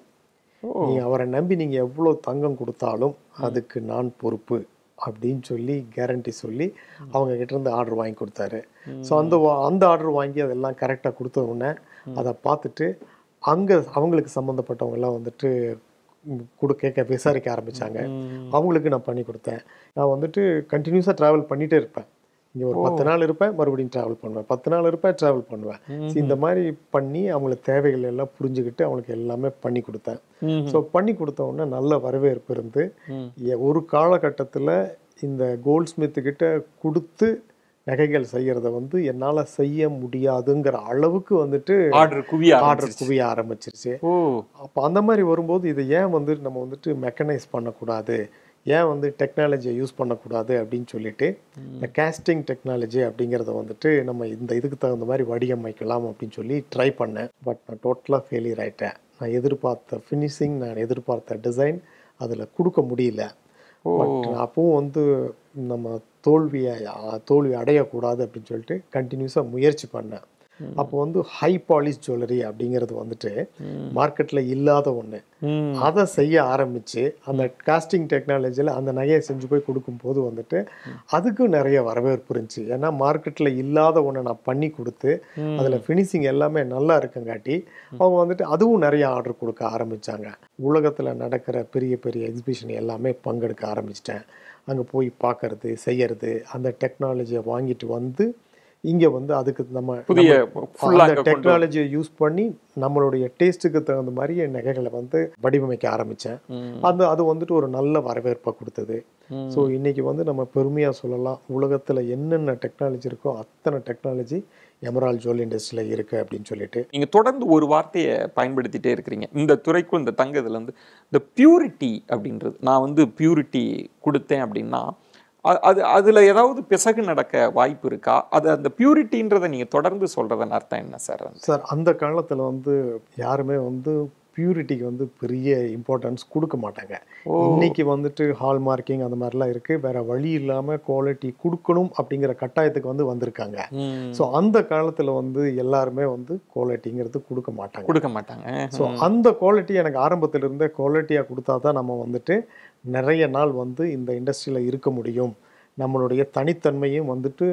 நீ அவரை நம்பி நீங்க எவ்வளவு தங்கம் கொடுத்தாலும் அதுக்கு நான் பொறுப்பு அப்படின்னு சொல்லி கேரண்டி சொல்லி அவங்க கிட்ட இருந்து ஆர்டர் வாங்கி கொடுத்தாரு ஸோ அந்த வா- அந்த ஆர்டர் வாங்கி அதெல்லாம் கரெக்டாக கொடுத்த உடனே அதை பார்த்துட்டு அங்கே அவங்களுக்கு சம்மந்தப்பட்டவங்க எல்லாம் வந்துட்டு ம், கொடு கேட்க விசாரிக்க ஆரம்பிச்சாங்க அவங்களுக்கு நான் பண்ணி கொடுத்தேன் நான் வந்துட்டு கண்டினியூஸாக ட்ராவல் பண்ணிட்டே இருப்பேன் இங்கே ஒரு பத்து நாள் இருப்பேன் மறுபடியும் ட்ராவல் பண்ணுவேன் பத்து நாள் இருப்பேன் ட்ராவல் பண்ணுவேன் So, இந்த மாதிரி பண்ணி அவங்களுக்கு தேவைகள் எல்லாம் புரிஞ்சுக்கிட்டு அவங்களுக்கு எல்லாமே பண்ணி கொடுத்தேன் ம்ஹும். ஸோ பண்ணி கொடுத்த உடனே நல்ல வரவேற்பு இருந்து ம். எ- ஒரு காலகட்டத்தில் இந்த கோல்ட் ஸ்மித்துக்கிட்ட கொடுத்து நகைகள் செய்யறத வந்து என்னால் செய்ய முடியாதுங்கிற அளவுக்கு வந்துட்டு ஆர்டர் குவிய ஆர்டர் ஆரம்பிச்சிருச்சு குவிய ஆரம்பிச்சிருச்சு ஓ அப்போ அந்த மாதிரி வரும்போது இதை ஏன் வந்து நம்ம வந்துட்டு மெக்கனைஸ் பண்ணக்கூடாது ஏன் வந்து டெக்னாலஜியை யூஸ் பண்ணக்கூடாது அப்படின்னு சொல்லிட்டு இந்த கேஸ்டிங் டெக்னாலஜி அப்படிங்கிறத வந்துட்டு நம்ம இந்த இதுக்கு தகுந்த மாதிரி வடிவமைக்கலாம் அப்படின்னு சொல்லி ட்ரை பண்ணேன் பட் நான் டோட்டலாக ஃபெயிலியர் ஆயிட்டேன் நான் எதிர்பார்த்த ஃபினிஷிங் நான் எதிர்பார்த்த டிசைன் அதில் கொடுக்க முடியல பட் அப்பவும் வந்து நம்ம தோல்வியை அ- தோல்வி அடையக்கூடாது அப்படின்னு சொல்லிட்டு கண்டினியூஸாக முயற்சி பண்ணேன் அப்போ வந்து ஹை பாலிஷ் ஜுவல்லரி அப்படிங்கிறது வந்துட்டு மார்க்கெட்டில் இல்லாத ஒன்று ம். அதை செய்ய ஆரம்பிச்சு அந்த காஸ்டிங் டெக்னாலஜியில் அந்த நகையை செஞ்சு போய் கொடுக்கும்போது வந்துட்டு அதுக்கும் நிறைய வரவேற்பு இருந்துச்சு ஏன்னா மார்க்கெட்டில் இல்லாத ஒன்றை நான் பண்ணி கொடுத்து அதில் ஃபினிஷிங் எல்லாமே நல்லா இருக்குங்காட்டி அவங்க வந்துட்டு அதுவும் நிறைய ஆர்டர் கொடுக்க ஆரம்பிச்சாங்க உலகத்தில் நடக்கிற பெரிய பெரிய எக்ஸிபிஷன் எல்லாமே பங்கெடுக்க ஆரம்பிச்சிட்டேன் அங்கே போய் பார்க்கறது செய்யறது அந்த டெக்னாலஜியை வாங்கிட்டு வந்து இங்கே வந்து அதுக்கு நம்ம புதிய நம்ம ஃபுல்லா அந்த டெக்னாலஜியை யூஸ் பண்ணி நம்மளுடைய டேஸ்ட்டுக்கு தகுந்த மாதிரி நகைகளை வந்து வடிவமைக்க ஆரம்பித்தேன் அது அது வந்துட்டு ஒரு நல்ல வரவேற்பை கொடுத்தது ஸோ இன்னைக்கு வந்து நம்ம பெருமையாக சொல்லலாம் உலகத்தில் என்னென்ன டெக்னாலஜி இருக்கோ அத்தனை டெக்னாலஜி எமரால் ஜுவல் இண்டஸ்ட்ரியில் இருக்குது அப்படின்னு சொல்லிட்டு நீங்க தொடர்ந்து ஒரு வார்த்தையை பயன்படுத்திட்டே இருக்கிறீங்க இந்த துறைக்கும் இந்த தங்கத்துல வந்து இந்த பியூரிட்டி அப்படின்றது நான் வந்து பியூரிட்டி கொடுத்தேன் அப்படின்னா அ- அது அதுல ஏதாவது பிசகு நடக்க வாய்ப்பு இருக்கா அது அந்த பியூரிட்டின்றதை நீங்க தொடர்ந்து சொல்றதன் அர்த்தம் என்ன சார் சார் அந்த காலத்தில் வந்து யாருமே வந்து பியூரிட்டிக்கு வந்து பெரிய இம்பார்ட்டன்ஸ் கொடுக்க மாட்டாங்க இன்னைக்கு வந்துட்டு ஹால் மார்க்கிங் அந்த மாதிரிலாம் இருக்கு வேற வழி இல்லாம குவாலிட்டி கொடுக்கணும் அப்படிங்கிற கட்டாயத்துக்கு வந்து வந்திருக்காங்க ஸோ அந்த காலத்துல வந்து எல்லாருமே வந்து குவாலிட்டிங்கிறது கொடுக்க மாட்டாங்க கொடுக்க மாட்டாங்க ஸோ அந்த குவாலிட்டி எனக்கு ஆரம்பத்துல இருந்தே குவாலிட்டியாக கொடுத்தா தான் நம்ம வந்துட்டு நிறைய நாள் வந்து இந்த இண்டஸ்ட்ரியில் இருக்க முடியும் நம்மளுடைய தனித்தன்மையும் வந்துட்டு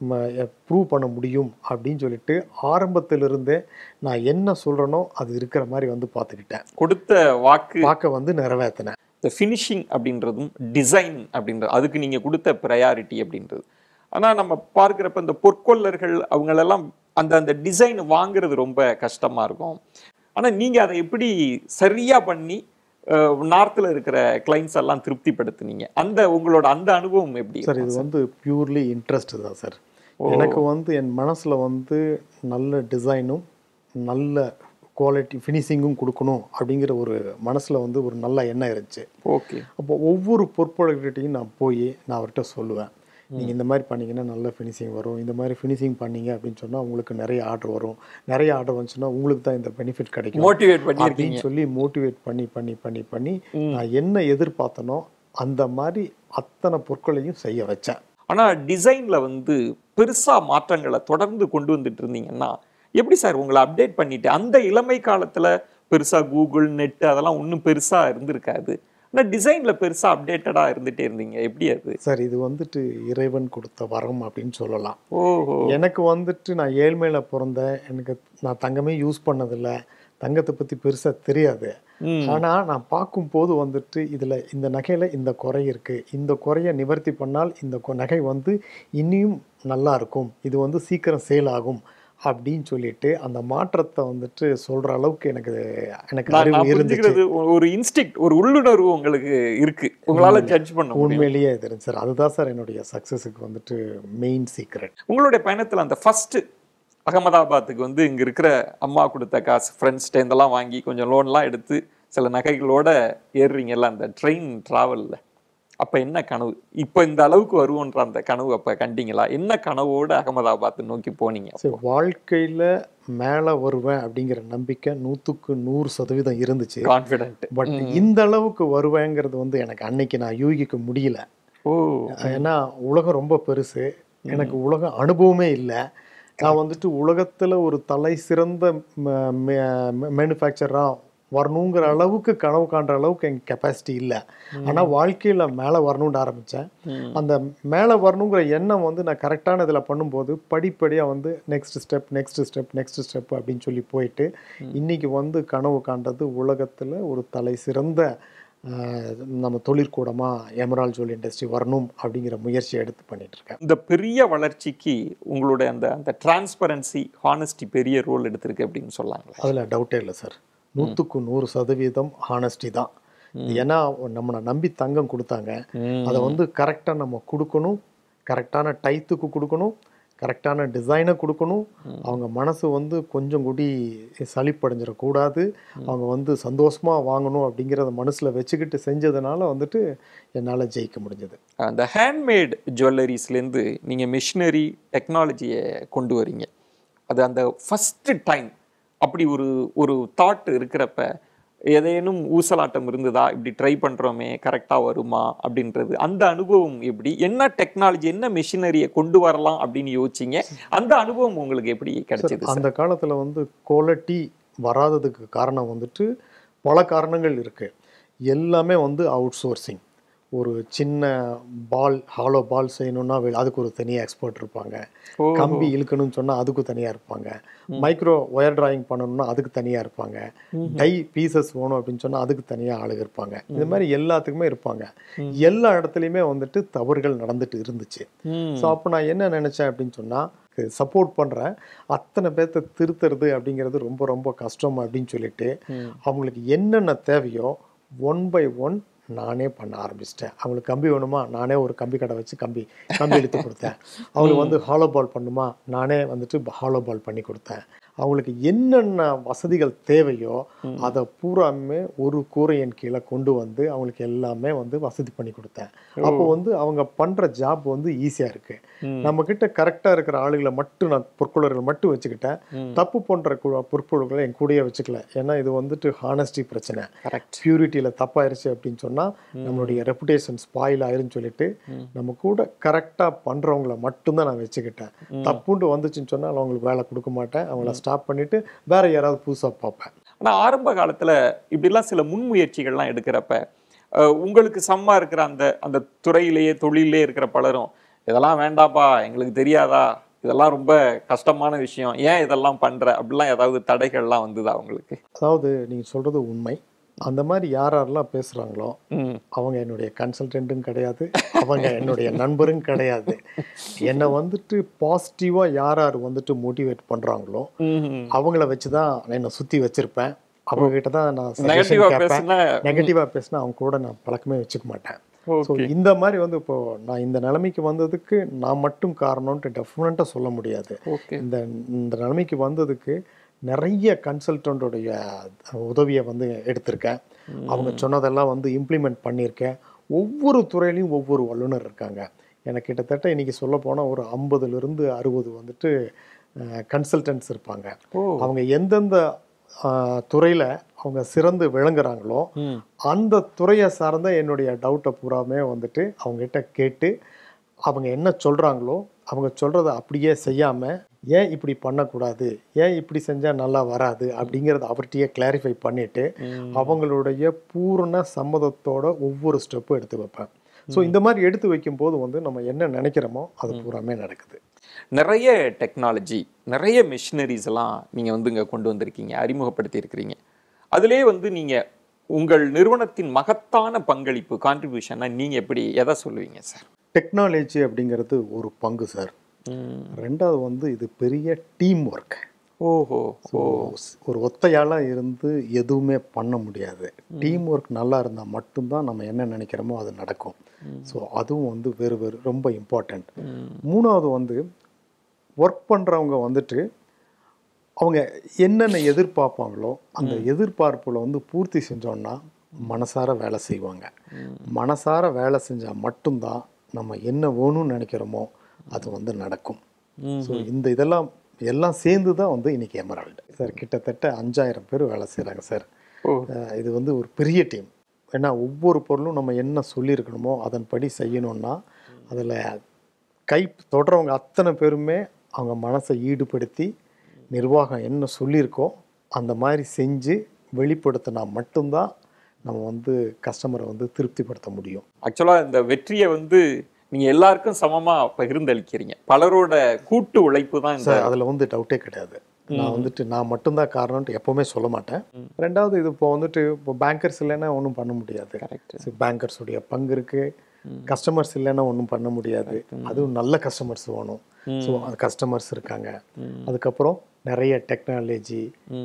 ப்ரூவ் பண்ண முடியும் அப்படின்னு சொல்லிட்டு ஆரம்பத்திலிருந்தே நான் என்ன சொல்கிறேனோ அது இருக்கிற மாதிரி வந்து பார்த்துக்கிட்டேன் கொடுத்த வாக்கு பார்க்க வந்து நிறைவேற்றினேன் இந்த ஃபினிஷிங் அப்படின்றதும் டிசைன் அப்படின்றது அதுக்கு நீங்க கொடுத்த ப்ரையாரிட்டி அப்படின்றது ஆனா நம்ம பார்க்குறப்ப இந்த பொற்கொள்ளர்கள் அவங்களெல்லாம் அந்த அந்த டிசைன் வாங்குறது ரொம்ப கஷ்டமா இருக்கும் ஆனா நீங்க அதை எப்படி சரியா பண்ணி நார்த்தில் இருக்கிற கிளைண்ட்ஸ் எல்லாம் திருப்திப்படுத்துனீங்க அந்த உங்களோட அந்த அனுபவம் எப்படி சார் இது வந்து பியூர்லி இன்ட்ரெஸ்ட் தான் சார் எனக்கு வந்து என் மனசில் வந்து நல்ல டிசைனும் நல்ல குவாலிட்டி ஃபினிஷிங்கும் கொடுக்கணும் அப்படிங்கிற ஒரு மனசில் வந்து ஒரு நல்ல எண்ணம் இருந்துச்சு ஓகே அப்போ ஒவ்வொரு பொறுப்பாளர்கிட்டையும் நான் போய் நான் அவர்கிட்ட சொல்லுவேன் நீங்கள் இந்த மாதிரி பண்ணீங்கன்னா நல்ல ஃபினிஷிங் வரும் இந்த மாதிரி ஃபினிஷிங் பண்ணீங்க அப்படின்னு சொன்னால் உங்களுக்கு நிறைய ஆர்டர் வரும் நிறைய ஆர்டர் வந்துச்சுன்னா உங்களுக்கு தான் இந்த பெனிஃபிட் கிடைக்கும் மோட்டிவேட் பண்ணியிருக்கீங்க அப்படின்னு சொல்லி மோட்டிவேட் பண்ணி பண்ணி பண்ணி பண்ணி நான் என்ன எதிர்பார்த்தனோ அந்த மாதிரி அத்தனை பொருட்களையும் செய்ய வச்சேன் ஆனா டிசைன்ல வந்து பெருசா மாற்றங்களை தொடர்ந்து கொண்டு வந்துட்டு இருந்தீங்கன்னா எப்படி சார் உங்களை அப்டேட் பண்ணிட்டு அந்த இளமை காலத்துல பெருசா கூகுள் நெட் அதெல்லாம் ஒன்றும் பெருசா இருந்திருக்காது ஆனா டிசைன்ல பெருசா அப்டேட்டடா இருந்துட்டே இருந்தீங்க எப்படி அது சார் இது வந்துட்டு இறைவன் கொடுத்த வரம் அப்படின்னு சொல்லலாம் ஓஹோ எனக்கு வந்துட்டு நான் ஏழ்மையில பிறந்தேன் எனக்கு நான் தங்கமே யூஸ் பண்ணதில்ல தங்கத்தை பற்றி பெருசாக தெரியாது ம். ஆனால் நான் பார்க்கும்போது வந்துட்டு இதில் இந்த நகையில் இந்த குறை இருக்குது இந்த குறையை நிவர்த்தி பண்ணால் இந்த கொ- நகை வந்து இன்னியும் நல்லா இருக்கும் இது வந்து சீக்கிரம் சேல் ஆகும் அப்படின்னு சொல்லிட்டு அந்த மாற்றத்தை வந்துட்டு சொல்கிற அளவுக்கு எனக்கு எனக்கு நான் அறிவு நான் இருந்துச்சு புரிஞ்சுக்கிறது ஒ- ஒரு இன்ஸ்டிக்ட் ஒரு உள்ளுணர்வு உங்களுக்கு இருக்கு உங்களால ஜட்ஜ் பண்ண முடியும் உண்மையிலேயே தெரியும் சார் அதுதான் சார் என்னுடைய சக்ஸஸுக்கு வந்துட்டு மெயின் சீக்ரெட் உங்களுடைய பயணத்துல அந்த ஃபர்ஸ்ட் அகமதாபாத்துக்கு வந்து இங்க இருக்கிற அம்மா கொடுத்த காசு ஃப்ரெண்ட்ஸ்ட இதெல்லாம் வாங்கி கொஞ்சம் லோன்லாம் எடுத்து சில நகைகளோட ஏறுறீங்கல்ல அந்த ட்ரெயின் டிராவல்ல அப்ப என்ன கனவு இப்போ இந்த அளவுக்கு வருவோன்ற அந்த கனவு அப்ப கண்டீங்களா என்ன கனவோட அகமதாபாத் நோக்கி போனீங்க சரி வாழ்க்கையில் மேலே வருவேன் அப்படிங்கிற நம்பிக்கை நூற்றுக்கு நூறு சதவீதம் இருந்துச்சு கான்ஃபிடென்ட் பட் இந்த அளவுக்கு வருவேங்கிறது வந்து எனக்கு அன்னைக்கு நான் யூகிக்க முடியல ஓ ஏன்னா உலகம் ரொம்ப பெருசு எனக்கு உலக அனுபவமே இல்லை நான் வந்துட்டு உலகத்தில் ஒரு தலை சிறந்த மேனுஃபேக்சராக வரணுங்கிற அளவுக்கு கனவு காண்ற அளவுக்கு எங்கள் கெப்பாசிட்டி இல்லை ஆனால் வாழ்க்கையில் மேலே வரணும்னு ஆரம்பித்தேன் அந்த மேலே வரணுங்கிற எண்ணம் வந்து நான் கரெக்டான இதில் பண்ணும்போது படிப்படியாக வந்து next step next step next step அப்படின்னு சொல்லி போயிட்டு இன்னைக்கு வந்து கனவு காண்றது உலகத்தில் ஒரு தலை சிறந்த ஆஹ், நம்ம தொழிற்கூடமாக எமரால் ஜுவல் இண்டஸ்ட்ரி வரணும் அப்படிங்கிற முயற்சியை எடுத்து பண்ணிட்டு இருக்கேன் இந்த பெரிய வளர்ச்சிக்கு உங்களுடைய அந்த அந்த டிரான்ஸ்பரன்சி ஹானஸ்டி பெரிய ரோல் எடுத்திருக்கு அப்படின்னு சொல்லாங்களே அதில் டவுட்டே இல்லை சார் நூற்றுக்கு நூறு சதவீதம் ஹானஸ்டி தான் ஏன்னா நம்மளை நம்பி தங்கம் கொடுத்தாங்க அதை வந்து கரெக்டாக நம்ம கொடுக்கணும் கரெக்டான டைத்துக்கு கொடுக்கணும் கரெக்டான டிசைனை கொடுக்கணும் அவங்க மனசு வந்து கொஞ்சம் கூடி சளிப்படைஞ்சிடக்கூடாது அவங்க வந்து சந்தோஷமாக வாங்கணும் அப்படிங்கிறத மனசில் வச்சுக்கிட்டு செஞ்சதுனால வந்துட்டு என்னால் ஜெயிக்க முடிஞ்சது அந்த ஹேண்ட்மேட் ஜுவல்லரிஸ்லேருந்து நீங்கள் மிஷினரி டெக்னாலஜியை கொண்டு வரீங்க அது அந்த ஃபஸ்ட்டு டைம் அப்படி ஒரு ஒரு தாட் இருக்கிறப்ப ஏதேனும் ஊசலாட்டம் இருந்ததா இப்படி ட்ரை பண்ணுறோமே கரெக்டாக வருமா அப்படின்றது அந்த அனுபவம் எப்படி என்ன டெக்னாலஜி என்ன மிஷினரியை கொண்டு வரலாம் அப்படின்னு யோசிச்சீங்க அந்த அனுபவம் உங்களுக்கு எப்படி கிடைச்சது அந்த காலத்தில் வந்து குவாலிட்டி வராததுக்கு காரணம் வந்துட்டு பல காரணங்கள் இருக்குது எல்லாமே வந்து அவுட் சோர்சிங் ஒரு சின்ன பால் ஹாலோ பால் செய்யணும்னா வெ- அதுக்கு ஒரு தனியாக எக்ஸ்பர்ட் இருப்பாங்க ஓ. கம்பி இழுக்கணும்னு சொன்னால் அதுக்கு தனியாக இருப்பாங்க மைக்ரோ ஒயர் டிராயிங் பண்ணணும்னா அதுக்கு தனியாக இருப்பாங்க டை பீசஸ் வேணும் அப்படின்னு சொன்னால் அதுக்கு தனியாக ஆளுங்க இருப்பாங்க இந்த மாதிரி எல்லாத்துக்குமே இருப்பாங்க எல்லா இடத்துலையுமே வந்துட்டு தவறுகள் நடந்துட்டு இருந்துச்சு ம். ஸோ அப்போ நான் என்ன நினச்சேன் அப்படின்னு சொன்னால் சப்போர்ட் பண்ணுறேன் அத்தனை பேர்த்த திருத்துறது அப்படிங்கிறது ரொம்ப ரொம்ப கஷ்டம் அப்படின்னு சொல்லிட்டு அவங்களுக்கு என்னென்ன தேவையோ ஒன் பை ஒன் நானே பண்ண ஆரம்பிச்சிட்டேன் அவங்களுக்கு கம்பி வேணுமா நானே ஒரு கம்பி கடை வச்சு கம்பி கம்பி எடுத்து கொடுத்தேன் அவங்களுக்கு வந்து ஹாலோ பால் பண்ணுமா நானே வந்துட்டு ஹாலோ பால் பண்ணி கொடுத்தேன் அவங்களுக்கு என்னென்ன வசதிகள் தேவையோ அதை பூராமே ஒரு கூரையின் கீழே கொண்டு வந்து அவங்களுக்கு எல்லாமே வந்து வசதி பண்ணி கொடுத்தேன் அப்போ வந்து அவங்க பண்ற ஜாப் வந்து ஈஸியா இருக்கு நம்ம கிட்ட கரெக்டா இருக்கிற ஆளுகளை மட்டும் நான் பொற்கொள்ளர்கள் மட்டும் வச்சுக்கிட்டேன் தப்பு பண்ற கு- பொற்கொள்ளர்களை என் கூடயே வச்சுக்கல ஏன்னா இது வந்துட்டு ஹானஸ்டி பிரச்சனை கரெக்ட் பியூரிட்டியில் தப்பாயிருச்சு அப்படின்னு சொன்னா நம்மளுடைய ரெப்புடேஷன் ஸ்பாயில் ஆயிருன்னு சொல்லிட்டு நம்ம கூட கரெக்டாக பண்றவங்கள மட்டும்தான் நான் வச்சுக்கிட்டேன் தப்புண்டு வந்துச்சுன்னு சொன்னால் அவங்களுக்கு வேலை கொடுக்க மாட்டேன் அவங்கள ஸ்டாப் பண்ணிட்டு வேற யாராவது புதுசா பார்ப்பேன் ஆனா ஆரம்ப காலத்துல இப்படிலாம் சில முன்முயற்சிகள்லாம் எடுக்கிறப்ப அஹ், உங்களுக்கு சம்மா இருக்கிற அந்த அந்த துறையிலேயே தொழிலே இருக்கிற பலரும் இதெல்லாம் வேண்டாப்பா எங்களுக்கு தெரியாதா இதெல்லாம் ரொம்ப கஷ்டமான விஷயம் ஏன் இதெல்லாம் பண்ற அப்படிலாம் ஏதாவது தடைகள்லாம் வந்ததா உங்களுக்கு அதாவது நீங்க சொல்றது உண்மை அந்த மாதிரி யார் யாரெல்லாம் பேசுறாங்களோ ம் அவங்க என்னுடைய கன்சல்டன்ட்டும் கிடையாது அவங்க என்னுடைய நண்பரும் கிடையாது என்னை வந்துட்டு பாசிட்டிவாக யார் யார் வந்துட்டு மோட்டிவேட் பண்ணுறாங்களோ ம்ஹும். அவங்கள வச்சு தான் நான் என்னை சுற்றி வச்சிருப்பேன் அவங்க கிட்ட தான் நான் நெகட்டிவா சஜஷன் கேட்பேன் பேசுனா நெகட்டிவாக பேசினா அவங்க கூட நான் பழக்கமே வச்சுக்க மாட்டேன் ஸோ ஓகே இந்த மாதிரி வந்து இப்போ நான் இந்த நிலைமைக்கு வந்ததுக்கு நான் மட்டும் காரணம்ன்ட்டு டெஃபினட்டாக சொல்ல முடியாது ஓகே இந்த இந்த நிலைமைக்கு வந்ததுக்கு நிறைய கன்சல்டன்டோடைய உதவியை வந்து எடுத்திருக்கேன் அவங்க சொன்னதெல்லாம் வந்து இம்ப்ளிமெண்ட் பண்ணியிருக்கேன் ஒவ்வொரு துறையிலையும் ஒவ்வொரு வல்லுனர் இருக்காங்க எனக்கு கிட்டத்தட்ட இன்னைக்கு சொல்ல போனால் ஒரு ஐம்பதுலேருந்து அறுபது வந்துட்டு கன்சல்டன்ட்ஸ் இருப்பாங்க ஓ அவங்க எந்தெந்த துறையில் அவங்க சிறந்து விளங்குறாங்களோ ம் அந்த துறையை சார்ந்த என்னுடைய டவுட்டை பூராமே வந்துட்டு அவங்ககிட்ட கேட்டு அவங்க என்ன சொல்கிறாங்களோ அவங்க சொல்கிறத அப்படியே செய்யாமல் ஏன் இப்படி பண்ணக்கூடாது ஏன் இப்படி செஞ்சால் நல்லா வராது அப்படிங்கிறத அவர்கிட்டயே கிளாரிஃபை பண்ணிவிட்டு அவங்களுடைய பூரண சம்மதத்தோட ஒவ்வொரு ஸ்டெப்பும் எடுத்து வைப்பேன் ஸோ இந்த மாதிரி எடுத்து வைக்கும்போது வந்து நம்ம என்ன நினைக்கிறோமோ அது பூராமே நடக்குது நிறைய டெக்னாலஜி நிறைய மிஷினரிஸ் எல்லாம் நீங்க வந்து இங்க கொண்டு வந்திருக்கீங்க அறிமுகப்படுத்தி இருக்கிறீங்க அதிலே வந்து நீங்க உங்கள் நிறுவனத்தின் மகத்தான பங்களிப்பு கான்ட்ரிபியூஷனை நீங்க எப்படி எதை சொல்லுவீங்க சார் டெக்னாலஜி அப்படிங்கிறது ஒரு பங்கு சார் ரெண்டாவது வந்து இது பெரிய டீம் ஒர்க் ஓஹோ ஸோ ஒரு ஒத்தையாளா இருந்து எதுவுமே பண்ண முடியாது டீம் ஒர்க் நல்லா இருந்தால் மட்டும்தான் நம்ம என்ன நினைக்கிறோமோ அது நடக்கும் ஸோ அதுவும் வந்து வெறு வெறு ரொம்ப இம்பார்ட்டண்ட் மூணாவது வந்து ஒர்க் பண்ணுறவங்க வந்துட்டு அவங்க என்னென்ன எதிர்பார்ப்பாங்களோ அந்த எதிர்பார்ப்புல வந்து பூர்த்தி செஞ்சோன்னா மனசார வேலை செய்வாங்க மனசார வேலை செஞ்சால் மட்டும்தான் நம்ம என்ன வேணும்னு நினைக்கிறோமோ அது வந்து நடக்கும் ஸோ இந்த இதெல்லாம் எல்லாம் சேர்ந்து தான் வந்து இன்னைக்கு எமரால்டு சார் கிட்டத்தட்ட அஞ்சாயிரம் பேர் வேலை செய்கிறாங்க சார் ஓ அஹ் இது வந்து ஒரு பெரிய டீம் ஏன்னா ஒவ்வொரு பொருளும் நம்ம என்ன சொல்லியிருக்கணுமோ அதன்படி செய்யணும்னா அதில் கை தொடரவங்க அத்தனை பேருமே அவங்க மனசை ஈடுபடுத்தி நிர்வாகம் என்ன சொல்லியிருக்கோ அந்த மாதிரி செஞ்சு வெளிப்படுத்தினா மட்டும்தான் நம்ம வந்து கஸ்டமரை வந்து திருப்திப்படுத்த முடியும் ஆக்சுவலா இந்த வெற்றியை வந்து நீங்க எல்லாருக்கும் சமமா பகிர்ந்தளிக்கிறீங்க பலரோட கூட்டு உழைப்பு தான் இந்த சார் அதில் வந்து டவுட்டே கிடையாது நான் வந்துட்டு நான் மட்டும்தான் காரணம்ட்டு எப்போவுமே சொல்ல மாட்டேன் ரெண்டாவது இது இப்போ வந்துட்டு இப்போ பேங்கர்ஸ் இல்லைன்னா ஒன்றும் பண்ண முடியாது கரெக்ட் பேங்கர்ஸுடைய பங்கு இருக்கு கஸ்டமர்ஸ் இல்லைன்னா ஒன்றும் பண்ண முடியாது அதுவும் நல்ல கஸ்டமர்ஸ் வேணும் ஸோ அந்த கஸ்டமர்ஸ் இருக்காங்க அதுக்கப்புறம் நிறைய டெக்னாலஜி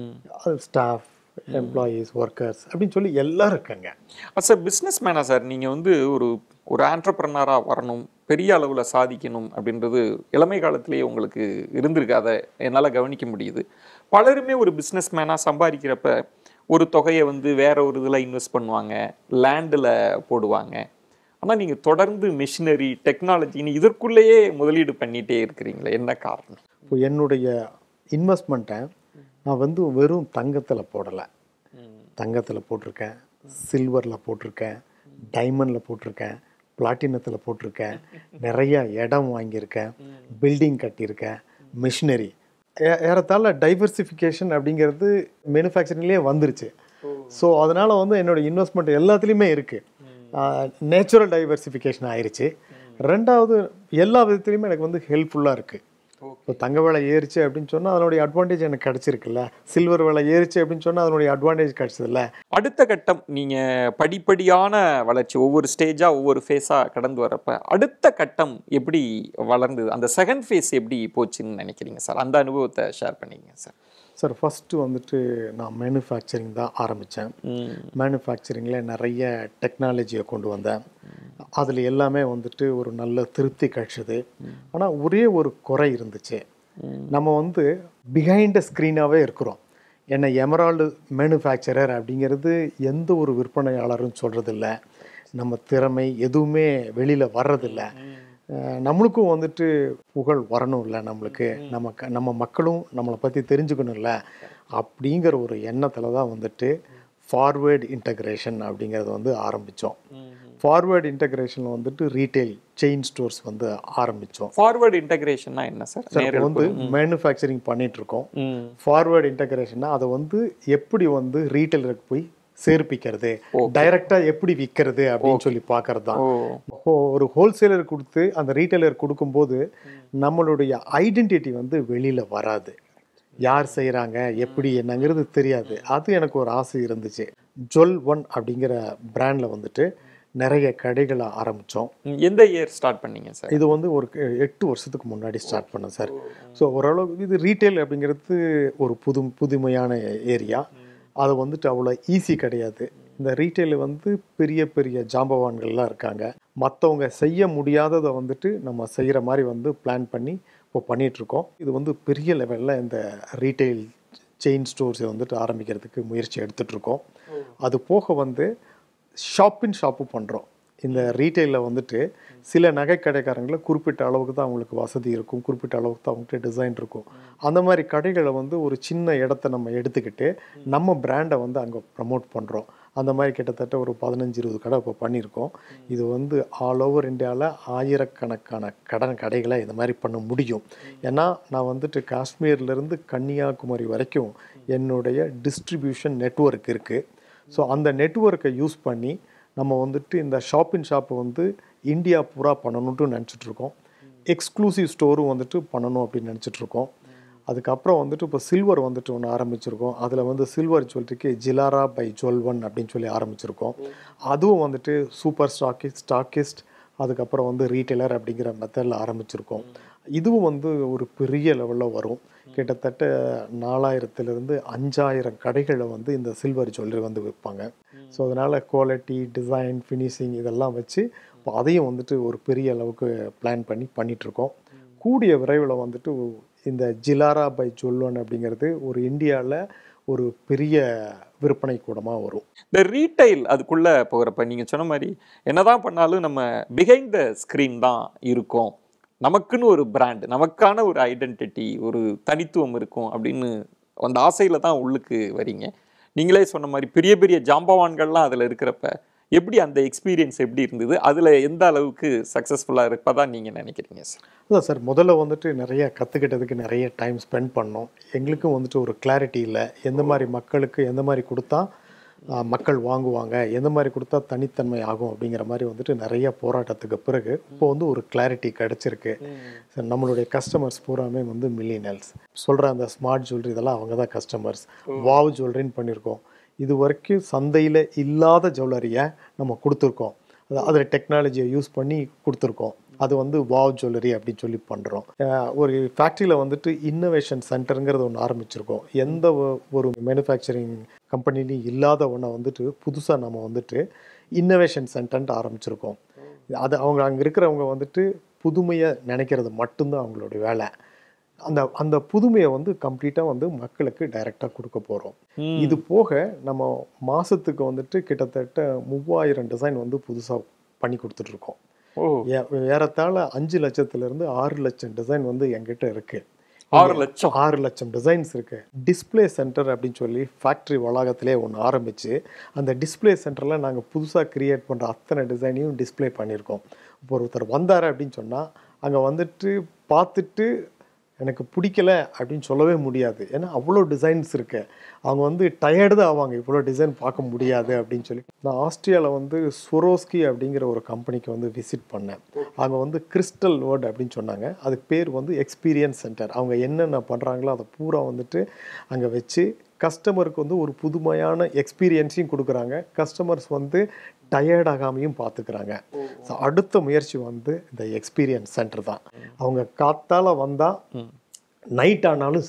ஸ்டாஃப் எம்ப்ளாயீஸ் ஒர்க்கர்ஸ் அப்படின்னு சொல்லி எல்லாரும் இருக்காங்க அஸ் அ பிஸ்னஸ் மேனா சார் நீங்கள் வந்து ஒரு ஒரு ஆண்டர்பிரனராக வரணும் பெரிய அளவில் சாதிக்கணும் அப்படின்றது இளமை காலத்திலேயே உங்களுக்கு இருந்திருக்கு அதை என்னால் கவனிக்க முடியுது பலருமே ஒரு பிஸ்னஸ் மேனாக சம்பாதிக்கிறப்ப ஒரு தொகையை வந்து வேற ஒரு இதில் இன்வெஸ்ட் பண்ணுவாங்க லேண்டில் போடுவாங்க ஆனால் நீங்கள் தொடர்ந்து மிஷினரி டெக்னாலஜின்னு இதற்குள்ளேயே முதலீடு பண்ணிகிட்டே இருக்கிறீங்களே என்ன காரணம் இப்போ என்னுடைய இன்வெஸ்ட்மெண்ட்டை நான் வந்து வெறும் தங்கத்தில் போடலை தங்கத்தில் போட்டிருக்கேன் சில்வரில் போட்டிருக்கேன் டைமண்டில் போட்டிருக்கேன் பிளாட்டினத்தில் போட்டிருக்கேன் நிறைய இடம் வாங்கியிருக்கேன் பில்டிங் கட்டியிருக்கேன் மிஷினரி ஏறத்தாழ டைவர்சிஃபிகேஷன் அப்படிங்கிறது மேனுஃபேக்சரிங்லேயே வந்துருச்சு ஸோ அதனால் வந்து என்னோட இன்வெஸ்ட்மெண்ட் எல்லாத்துலேயுமே இருக்குது நேச்சுரல் டைவர்சிஃபிகேஷன் ஆயிருச்சு ரெண்டாவது எல்லா விதத்துலையுமே எனக்கு வந்து ஹெல்ப்ஃபுல்லாக இருக்குது இப்போ தங்க விலை ஏறிச்சு அப்படின்னு சொன்னால் அதனுடைய அட்வான்டேஜ் எனக்கு கிடச்சிருக்குல்ல சில்வர் விலை ஏறிச்சு அப்படின்னு சொன்னால் அதனுடைய அட்வான்டேஜ் கிடச்சதில்ல அடுத்த கட்டம் நீங்கள் படிப்படியான வளர்ச்சி ஒவ்வொரு ஸ்டேஜாக ஒவ்வொரு ஃபேஸாக கடந்து வரப்ப அடுத்த கட்டம் எப்படி வளர்ந்தது அந்த செகண்ட் ஃபேஸ் எப்படி போச்சுன்னு நினைக்கிறீங்க சார் அந்த அனுபவத்தை ஷேர் பண்ணிக்கங்க சார் சார் ஃபஸ்ட்டு வந்துட்டு நான் மேனுஃபேக்சரிங் தான் ஆரம்பித்தேன் மேனுஃபேக்சரிங்கில் நிறைய டெக்னாலஜியை கொண்டு வந்தேன் அதில் எல்லாமே வந்துட்டு ஒரு நல்ல திருப்தி கழிச்சது ஆனால் ஒரே ஒரு குறை இருந்துச்சு நம்ம வந்து பிஹைண்ட் ஸ்க்ரீனாகவே இருக்கிறோம் என்ன எமரால்டு மேனுஃபேக்சரர் அப்படிங்கிறது எந்த ஒரு விற்பனையாளரும் சொல்கிறதில்ல நம்ம திறமை எதுவுமே வெளியில் வர்றதில்ல அஹ் நம்மளுக்கும் வந்துட்டு புகழ் வரணும்ல நம்மளுக்கு நம்ம க- நம்ம மக்களும் நம்மளை பற்றி தெரிஞ்சுக்கணும்ல அப்படிங்கிற ஒரு எண்ணத்தில் தான் வந்துட்டு ஃபார்வேர்டு இன்டகிரேஷன் அப்படிங்கிறத வந்து ஆரம்பித்தோம் ஃபார்வேர்டு இன்டகிரேஷன் வந்துட்டு ரீட்டைல் செயின் ஸ்டோர்ஸ் வந்து ஆரம்பித்தோம் ஃபார்வர்ட் இன்டகிரேஷன்னா என்ன சார் சார் இப்போ வந்து மேனுஃபேக்சரிங் பண்ணிட்டு இருக்கோம் ம் ஃபார்வேர்டு இன்டகிரேஷன்னா அதை வந்து எப்படி வந்து ரீட்டைலருக்கு போய் சேர்ப்பிக்கிறது டைரக்டா எப்படி விற்கிறது அப்படின்னு சொல்லி பார்க்கறது தான் ஓ ஹோ- ஒரு ஹோல்சேலர் கொடுத்து அந்த ரீட்டைலர் கொடுக்கும்போது நம்மளுடைய ஐடென்டிட்டி வந்து வெளியில வராது யார் செய்கிறாங்க எப்படி என்னங்கிறது தெரியாது அது எனக்கு ஒரு ஆசை இருந்துச்சு ஜொல் ஒன் அப்படிங்கிற பிராண்டில் வந்துட்டு நிறைய கடைகளை ஆரம்பித்தோம் ம், எந்த இயர் ஸ்டார்ட் பண்ணீங்க சார் இது வந்து ஒரு எ- எட்டு வருஷத்துக்கு முன்னாடி ஸ்டார்ட் பண்ணேன் சார் ஸோ ஓரளவுக்கு இது ரீட்டைல் அப்படிங்கிறது ஒரு புது புதுமையான ஏரியா அது வந்துட்டு அவ்வளோ ஈஸி கிடையாது இந்த ரீட்டைல் வந்து பெரிய பெரிய ஜாம்பவான்கள்லாம் இருக்காங்க மற்றவங்க செய்ய முடியாததை வந்துட்டு நம்ம செய்கிற மாதிரி வந்து பிளான் பண்ணி இப்போ பண்ணிகிட்ருக்கோம் இது வந்து பெரிய லெவலில் இந்த ரீட்டைல் செயின் ஸ்டோர்ஸை வந்துட்டு ஆரம்பிக்கிறதுக்கு முயற்சி எடுத்துகிட்ருக்கோம் அது போக வந்து ஷாப்பின் ஷாப்பு பண்ணுறோம் இந்த ரீட்டைலில் வந்துட்டு சில நகை கடைக்காரங்கள குறிப்பிட்ட அளவுக்கு தான் அவங்களுக்கு வசதி இருக்கும் குறிப்பிட்ட அளவுக்கு தான் அவங்ககிட்ட டிசைன் இருக்கும் அந்த மாதிரி கடைகளை வந்து ஒரு சின்ன இடத்த நம்ம எடுத்துக்கிட்டு நம்ம பிராண்டை வந்து அங்கே ப்ரமோட் பண்ணுறோம் அந்த மாதிரி கிட்டத்தட்ட ஒரு பதினஞ்சு இருபது கடை இப்போ பண்ணியிருக்கோம் இது வந்து ஆல் ஓவர் இந்தியாவில் ஆயிரக்கணக்கான கடன் கடைகளை இந்த மாதிரி பண்ண முடியும் ஏன்னா நான் வந்துட்டு காஷ்மீர்லேருந்து கன்னியாகுமரி வரைக்கும் என்னுடைய டிஸ்ட்ரிபியூஷன் நெட்வொர்க் இருக்குது ஸோ அந்த நெட்வொர்க்கை யூஸ் பண்ணி நம்ம வந்துட்டு இந்த ஷாப்பின் ஷாப்பை வந்து இந்தியா பூரா பண்ணணுன்ட்டு நினச்சிட்டு இருக்கோம் எக்ஸ்க்ளூசிவ் ஸ்டோரும் வந்துட்டு பண்ணணும் அப்படின்னு நினச்சிட்டு இருக்கோம் அதுக்கப்புறம் வந்துட்டு இப்போ சில்வர் வந்துட்டு ஒன்று ஆரம்பிச்சிருக்கோம் அதில் வந்து சில்வர் ஜுவல்லரிக்கு ஜிலாரா பை ஜுவல்வன் அப்படின்னு சொல்லி ஆரம்பிச்சிருக்கோம் அதுவும் வந்துட்டு சூப்பர் ஸ்டாக்கிஸ்ட் ஸ்டாக்கிஸ்ட் அதுக்கப்புறம் வந்து ரீட்டைலர் அப்படிங்கிற மெத்தடில் ஆரம்பிச்சிருக்கோம் இதுவும் வந்து ஒரு பெரிய லெவலில் வரும் கிட்டத்தட்ட நாலாயிரத்துலேருந்து அஞ்சாயிரம் கடைகளை வந்து இந்த சில்வர் ஜுவல்லரி வந்து விற்பாங்க ஸோ அதனால் குவாலிட்டி டிசைன் ஃபினிஷிங் இதெல்லாம் வச்சு இப்போ அதையும் வந்துட்டு ஒரு பெரிய அளவுக்கு பிளான் பண்ணி பண்ணிகிட்ருக்கோம் கூடிய விரைவில் வந்துட்டு இந்த ஜிலாரா பை ஜொல்வன் அப்படிங்கிறது ஒரு இந்தியாவில் ஒரு பெரிய விற்பனை கூடமாக வரும் இந்த ரீட்டைல் அதுக்குள்ள போகிறப்ப நீங்க சொன்ன மாதிரி என்னதான் பண்ணாலும் நம்ம பிஹைண்ட் த ஸ்க்ரீன் தான் இருக்கும் நமக்குன்னு ஒரு பிராண்ட் நமக்கான ஒரு ஐடென்டிட்டி ஒரு தனித்துவம் இருக்கும் அப்படின்னு அந்த ஆசையில தான் உள்ளுக்கு வரீங்க நீங்களே சொன்ன மாதிரி பெரிய பெரிய ஜாம்பவான்கள்லாம் அதில் இருக்கிறப்ப எப்படி அந்த எக்ஸ்பீரியன்ஸ் எப்படி இருந்தது அதில் எந்த அளவுக்கு சக்ஸஸ்ஃபுல்லாக இருப்பதா நீங்கள் நினைக்கிறீங்க சார் அதான் சார் முதல்ல வந்துட்டு நிறைய கற்றுக்கிட்டதுக்கு நிறைய டைம் ஸ்பெண்ட் பண்ணோம் எங்களுக்கும் வந்துட்டு ஒரு கிளாரிட்டி இல்லை எந்த மாதிரி மக்களுக்கு எந்த மாதிரி கொடுத்தா ஆஹ், மக்கள் வாங்குவாங்க எந்த மாதிரி கொடுத்தா தனித்தன்மை ஆகும் அப்படிங்கிற மாதிரி வந்துட்டு நிறைய போராட்டத்துக்கு பிறகு இப்போ வந்து ஒரு கிளாரிட்டி கிடச்சிருக்கு So, நம்மளுடைய கஸ்டமர்ஸ் பூராமே வந்து மில்லியனல்ஸ் சொல்கிற அந்த ஸ்மார்ட் ஜுவல்லரி இதெல்லாம் அவங்க தான் கஸ்டமர்ஸ் வாவ் ஜுவல்லரின்னு பண்ணியிருக்கோம் இது வரைக்கும் சந்தையில் இல்லாத ஜுவல்லரியை நம்ம கொடுத்துருக்கோம் அது அதில் டெக்னாலஜியை யூஸ் பண்ணி கொடுத்துருக்கோம் அது வந்து வாவ் ஜுவல்லரி அப்படின்னு சொல்லி பண்ணுறோம் ஒரு ஃபேக்ட்ரியில் வந்துட்டு இன்னோவேஷன் சென்டருங்கிறது ஒன்று ஆரம்பிச்சிருக்கோம் எந்த ஒ- ஒரு மேனுஃபேக்சரிங் கம்பெனிலையும் இல்லாத ஒன்றை வந்துட்டு புதுசாக நம்ம வந்துட்டு இன்னோவேஷன் சென்டர்ன்ட்டு ஆரம்பிச்சிருக்கோம் அது அவங்க அங்கே இருக்கிறவங்க வந்துட்டு புதுமையை நினைக்கிறது மட்டும்தான் அவங்களுடைய வேலை அந்த அந்த புதுமையை வந்து கம்ப்ளீட்டாக வந்து மக்களுக்கு டைரெக்டாக கொடுக்க போகிறோம் இது போக நம்ம மாதத்துக்கு வந்துட்டு கிட்டத்தட்ட மூவாயிரம் டிசைன் வந்து புதுசாக பண்ணி கொடுத்துட்ருக்கோம் ஓ ஏறத்தாழ அஞ்சு லட்சத்துலேருந்து ஆறு லட்சம் டிசைன் வந்து என்கிட்ட இருக்குது ஆறு லட்சம் ஆறு லட்சம் டிசைன்ஸ் இருக்கு டிஸ்ப்ளே சென்டர் அப்படின்னு சொல்லி ஃபேக்ட்ரி வளாகத்திலே ஒன்று ஆரம்பிச்சு அந்த டிஸ்ப்ளே சென்டரில் நாங்கள் புதுசாக கிரியேட் பண்ணுற அத்தனை டிசைனையும் டிஸ்ப்ளே பண்ணியிருக்கோம் இப்போ ஒருத்தர் வந்தார் அப்படின்னு சொன்னால் அங்கே வந்துட்டு பார்த்துட்டு எனக்கு பிடிக்கல அப்படின்னு சொல்லவே முடியாது ஏன்னா அவ்வளோ டிசைன்ஸ் இருக்கு அவங்க வந்து டயர்டு தான் ஆவாங்க இவ்வளோ டிசைன் பார்க்க முடியாது அப்படின்னு சொல்லி நான் ஆஸ்திரியாவில் வந்து சுரோஸ்கி அப்படிங்கிற ஒரு கம்பெனிக்கு வந்து விசிட் பண்ணேன் அவங்க வந்து கிறிஸ்டல் வேர்ட் அப்படின்னு சொன்னாங்க அதுக்கு பேர் வந்து எக்ஸ்பீரியன்ஸ் சென்டர் அவங்க என்னென்ன பண்ணுறாங்களோ அதை பூரா வந்துட்டு அங்கே வச்சு கஸ்டமருக்கு வந்து ஒரு புதுமையான எக்ஸ்பீரியன்ஸையும் கொடுக்குறாங்க கஸ்டமர்ஸ் வந்து டயர்ட் ஆகாமையும் பார்த்துக்கிறாங்க ஸோ அடுத்த முயற்சி வந்து இந்த எக்ஸ்பீரியன்ஸ் சென்டர் தான் அவங்க காத்தால வந்தால் நைட் ஆனாலும் சரி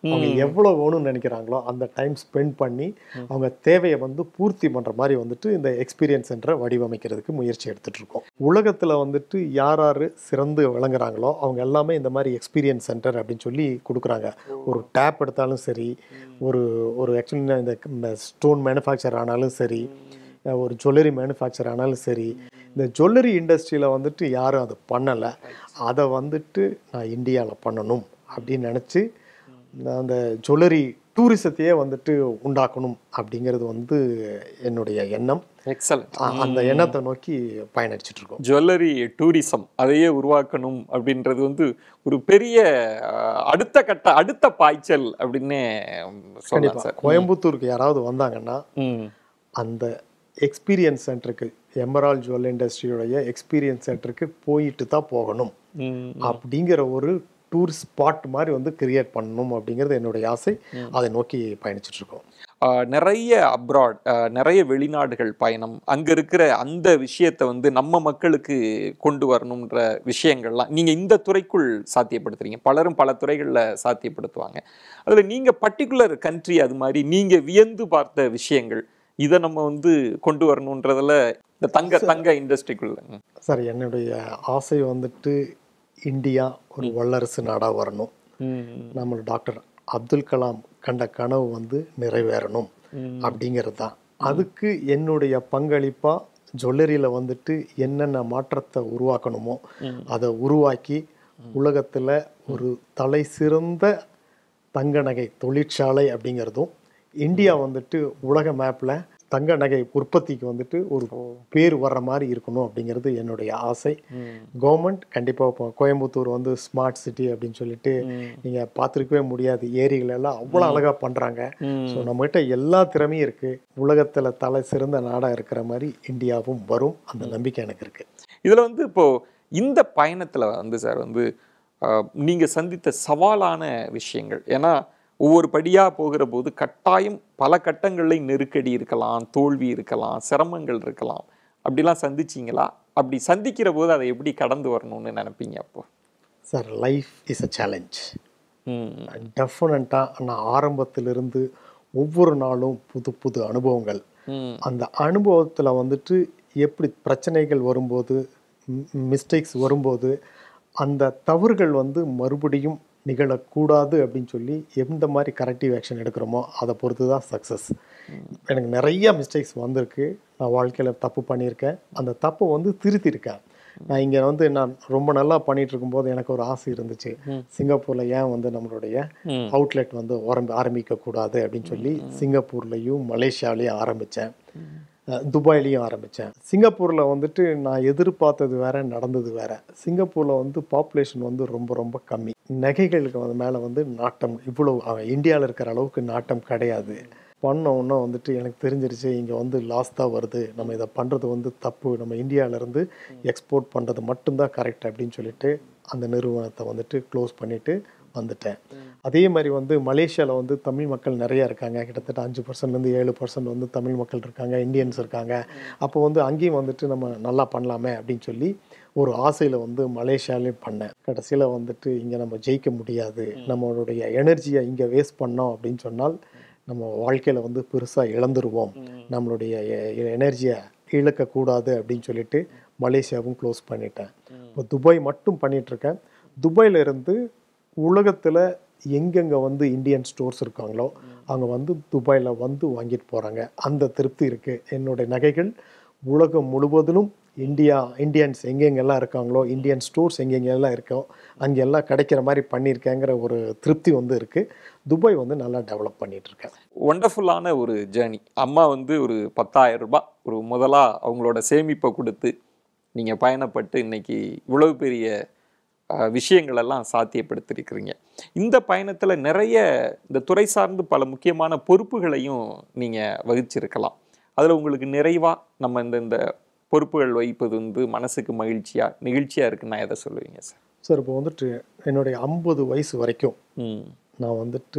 அவங்க எவ்வளவு வேணும்னு நினைக்கிறாங்களோ அந்த டைம் ஸ்பெண்ட் பண்ணி அவங்க தேவையை வந்து பூர்த்தி பண்ற மாதிரி வந்துட்டு இந்த எக்ஸ்பீரியன்ஸ் சென்டரை வடிவமைக்கிறதுக்கு முயற்சி எடுத்துட்டு இருக்கோம் உலகத்துல வந்துட்டு யார் யாரு சிறந்து விளங்குறாங்களோ அவங்க எல்லாமே இந்த மாதிரி எக்ஸ்பீரியன்ஸ் சென்டர் அப்படின்னு சொல்லி கொடுக்குறாங்க ஒரு டேப் எடுத்தாலும் சரி ஒரு ஒரு ஆக்சுவலி இந்த ஸ்டோன் மேனுஃபேக்சர் ஆனாலும் சரி ஒரு ஜுவல்லரி மேனுஃபேக்சர் ஆனாலும் சரி இந்த ஜுவல்லரி இண்டஸ்ட்ரியில் வந்துட்டு யாரும் அதை பண்ணலை அதை வந்துட்டு நான் இந்தியாவில் பண்ணணும் அப்படின்னு நினச்சி அந்த ஜுவல்லரி டூரிசத்தையே வந்துட்டு உண்டாக்கணும் அப்படிங்கிறது வந்து என்னுடைய எண்ணம் எக்ஸலண்ட் அ- அந்த எண்ணத்தை நோக்கி பயணிச்சுட்டு இருக்கோம் ஜுவல்லரி டூரிசம் அதையே உருவாக்கணும் அப்படின்றது வந்து ஒரு பெரிய அஹ், அடுத்த கட்ட அடுத்த பாய்ச்சல் அப்படின்னு சொல்லலாம் கண்டிப்பா சார் கோயம்புத்தூருக்கு யாராவது வந்தாங்கன்னா ம் அந்த எக்ஸ்பீரியன்ஸ் சென்டருக்கு எமரால் ஜுவல் இண்டஸ்ட்ரியோடைய எக்ஸ்பீரியன்ஸ் சென்டருக்கு போயிட்டு தான் போகணும் ம் அப்படிங்கிற ஒரு டூர் ஸ்பாட் மாதிரி வந்து கிரியேட் பண்ணணும் அப்படிங்கிறது என்னுடைய ஆசை அதை நோக்கி பயணிச்சுட்டு இருக்கோம் ஆஹ் நிறைய அப்ராட் நிறைய வெளிநாடுகள் பயணம் அங்க இருக்கிற அந்த விஷயத்தை வந்து நம்ம மக்களுக்கு கொண்டு வரணுன்ற விஷயங்கள்லாம் நீங்க இந்த துறைக்குள் சாத்தியப்படுத்துறீங்க பலரும் பல துறைகள்ல சாத்தியப்படுத்துவாங்க அதுல நீங்க பர்டிகுலர் கண்ட்ரி அது மாதிரி நீங்க வியந்து பார்த்த விஷயங்கள் இதை நம்ம வந்து கொண்டு வரணுன்றதுல இந்த தங்க தங்க இண்டஸ்ட்ரிக்குள்ள ம். சார் என்னுடைய ஆசை வந்துட்டு இந்தியா ஒரு வல்லரசு நாடாக வரணும் ம். நம்ம டாக்டர் அப்துல் கலாம் கண்ட கனவு வந்து நிறைவேறணும் ம். அப்படிங்கிறது தான் அதுக்கு என்னுடைய பங்களிப்பா ஜுவல்லரியில் வந்துட்டு என்னென்ன மாற்றத்தை உருவாக்கணுமோ அதை உருவாக்கி உலகத்தில் ஒரு தலை சிறந்த தங்க நகை தொழிற்சாலை அப்படிங்கிறதும் இந்தியா வந்துட்டு உலக மேப்பில் தங்க நகை உற்பத்திக்கு வந்துட்டு ஒரு பேர் வர்ற மாதிரி இருக்கணும் அப்படிங்கிறது என்னுடைய ஆசை கவர்மெண்ட் கண்டிப்பாக இப்போ கோயம்புத்தூர் வந்து ஸ்மார்ட் சிட்டி அப்படின்னு சொல்லிட்டு நீங்கள் பார்த்துருக்கவே முடியாது ஏரிகள் எல்லாம் அவ்வளோ அழகாக பண்ணுறாங்க ஸோ நம்மகிட்ட எல்லா திறமையும் இருக்குது உலகத்தில் தலை சிறந்த நாடாக இருக்கிற மாதிரி இந்தியாவும் வரும் அந்த நம்பிக்கை எனக்கு இருக்குது இதுல வந்து இப்போ இந்த பயணத்துல வந்து சார் வந்து ஆஹ், நீங்க சந்தித்த சவாலான விஷயங்கள் ஏன்னா ஒவ்வொரு படியா போகிற போது கட்டாயம் பல கட்டங்கள்ல நெருக்கடி இருக்கலாம் தோல்வி இருக்கலாம் சிரமங்கள் இருக்கலாம் அப்படிலாம் சந்திச்சீங்களா அப்படி சந்திக்கிற போது அதை எப்படி கடந்து வரணும்னு நினைப்பீங்க அப்போ sir life is a challenge hmm டெஃபினட்டாக நான் ஆரம்பத்திலிருந்து ஒவ்வொரு நாளும் புது புது அனுபவங்கள் ம் அந்த அனுபவத்தில் வந்துட்டு எப்படி பிரச்சனைகள் வரும்போது மிஸ்டேக்ஸ் வரும்போது அந்த தவறுகள் வந்து மறுபடியும் நிகழக்கூடாது அப்படின்னு சொல்லி எந்த மாதிரி கரெக்டிவ் ஆக்ஷன் எடுக்கிறோமோ அதை பொறுத்து தான் சக்ஸஸ் எனக்கு நிறைய மிஸ்டேக்ஸ் வந்திருக்கு நான் வாழ்க்கையில் தப்பு பண்ணியிருக்கேன் அந்த தப்பை வந்து திருத்திருக்கேன் நான் இங்கே வந்து நான் ரொம்ப நல்லா பண்ணிட்டு இருக்கும்போது எனக்கு ஒரு ஆசை இருந்துச்சு சிங்கப்பூரில் ஏன் வந்து நம்மளுடைய ம். அவுட்லெட் வந்து ஆரம்பி ஆரம்பிக்க கூடாது அப்படின்னு சொல்லி சிங்கப்பூர்லேயும் மலேசியாலையும் ஆரம்பித்தேன் துபாயிலையும் ஆரம்பித்தேன் சிங்கப்பூரில் வந்துட்டு நான் எதிர்பார்த்தது வேற நடந்தது வேற சிங்கப்பூரில் வந்து பாப்புலேஷன் வந்து ரொம்ப ரொம்ப கம்மி நகைகளுக்கு வந்து மேலே வந்து நாட்டம் இவ்வளோ இந்தியாவில் இருக்கிற அளவுக்கு நாட்டம் கிடையாது பண்ண உடனே வந்துட்டு எனக்கு தெரிஞ்சிருச்சு இங்கே வந்து லாஸ் தான் வருது நம்ம இதை பண்ணுறது வந்து தப்பு நம்ம இந்தியாவிலேருந்து எக்ஸ்போர்ட் பண்ணுறது மட்டும்தான் கரெக்ட் அப்படின்னு சொல்லிட்டு அந்த நிறுவனத்தை வந்துட்டு க்ளோஸ் பண்ணிவிட்டு வந்துட்டேன் அதே மாதிரி வந்து மலேசியாவில் வந்து தமிழ் மக்கள் நிறைய இருக்காங்க கிட்டத்தட்ட அஞ்சு பர்சன்ட்லேருந்து ஏழு பர்சன்ட் வந்து தமிழ் மக்கள் இருக்காங்க இந்தியன்ஸ் இருக்காங்க அப்போ வந்து அங்கேயும் வந்துட்டு நம்ம நல்லா பண்ணலாமே அப்படின்னு சொல்லி ஒரு ஆசையில் வந்து மலேசியாலேயும் பண்ணேன் கடைசியில் வந்துட்டு இங்கே நம்ம ஜெயிக்க முடியாது நம்மளுடைய எனர்ஜியை இங்கே வேஸ்ட் பண்ணோம் அப்படின்னு சொன்னால் நம்ம வாழ்க்கையில் வந்து பெருசாக இழந்துருவோம் நம்மளுடைய எனர்ஜியை இழக்கக்கூடாது அப்படின்னு சொல்லிட்டு மலேசியாவும் க்ளோஸ் பண்ணிட்டேன் இப்போ துபாய் மட்டும் பண்ணிட்டு இருக்கேன் துபாயில இருந்து உலகத்தில் எங்கெங்கே வந்து இந்தியன் ஸ்டோர்ஸ் இருக்காங்களோ அவங்க வந்து துபாயில் வந்து வாங்கிட்டு போகிறாங்க அந்த திருப்தி இருக்குது என்னுடைய நகைகள் உலகம் முழுவதிலும் இந்தியா இந்தியன்ஸ் எங்கெங்கெல்லாம் இருக்காங்களோ இந்தியன் ஸ்டோர்ஸ் எங்கெங்கெல்லாம் இருக்கோ அங்கெல்லாம் கிடைக்கிற மாதிரி பண்ணியிருக்கேங்கிற ஒரு திருப்தி வந்து இருக்குது துபாய் வந்து நல்லா டெவலப் பண்ணிட்டு இருக்கேன் ஒண்டர்ஃபுல்லான ஒரு ஜேர்னி அம்மா வந்து ஒரு பத்தாயிரம் ரூபாய் ஒரு முதலா அவங்களோட சேமிப்பை கொடுத்து நீங்க பயணப்பட்டு இன்னைக்கு இவ்வளவு பெரிய அஹ், விஷயங்கள் எல்லாம் சாத்தியப்படுத்திருக்கிறீங்க இந்த பயணத்துல நிறைய இந்த துறை சார்ந்து பல முக்கியமான பொறுப்புகளையும் நீங்க வகிச்சிருக்கலாம் அதுல உங்களுக்கு நிறைவா நம்ம இந்த இந்த பொறுப்புகள் வகிப்பது வந்து மனசுக்கு மகிழ்ச்சியா நிகழ்ச்சியா இருக்குன்னா எதை சொல்லுவீங்க சார் சார் இப்போ வந்துட்டு என்னுடைய ஐம்பது வயசு வரைக்கும் ம் நான் வந்துட்டு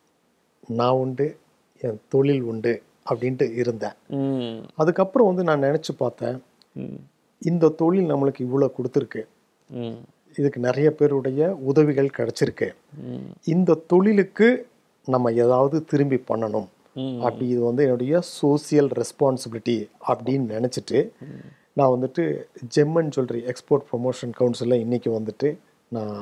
நான் உண்டு என் தொழில் உண்டு அப்படின்ட்டு இருந்தேன் ம் அதுக்கப்புறம் வந்து நான் நினச்சி பார்த்தேன் ம் இந்த தொழில் நம்மளுக்கு இவ்வளோ கொடுத்துருக்கு ம் இதுக்கு நிறைய பேருடைய உதவிகள் கிடைச்சிருக்கு ம் இந்த தொழிலுக்கு நம்ம ஏதாவது திரும்பி பண்ணணும் அப்படி இது வந்து என்னுடைய சோசியல் ரெஸ்பான்சிபிலிட்டி அப்படின்னு நினச்சிட்டு நான் வந்துட்டு ஜெம்மன் ஜுவல்லரி எக்ஸ்போர்ட் ப்ரொமோஷன் கவுன்சிலில் இன்றைக்கி வந்துட்டு நான்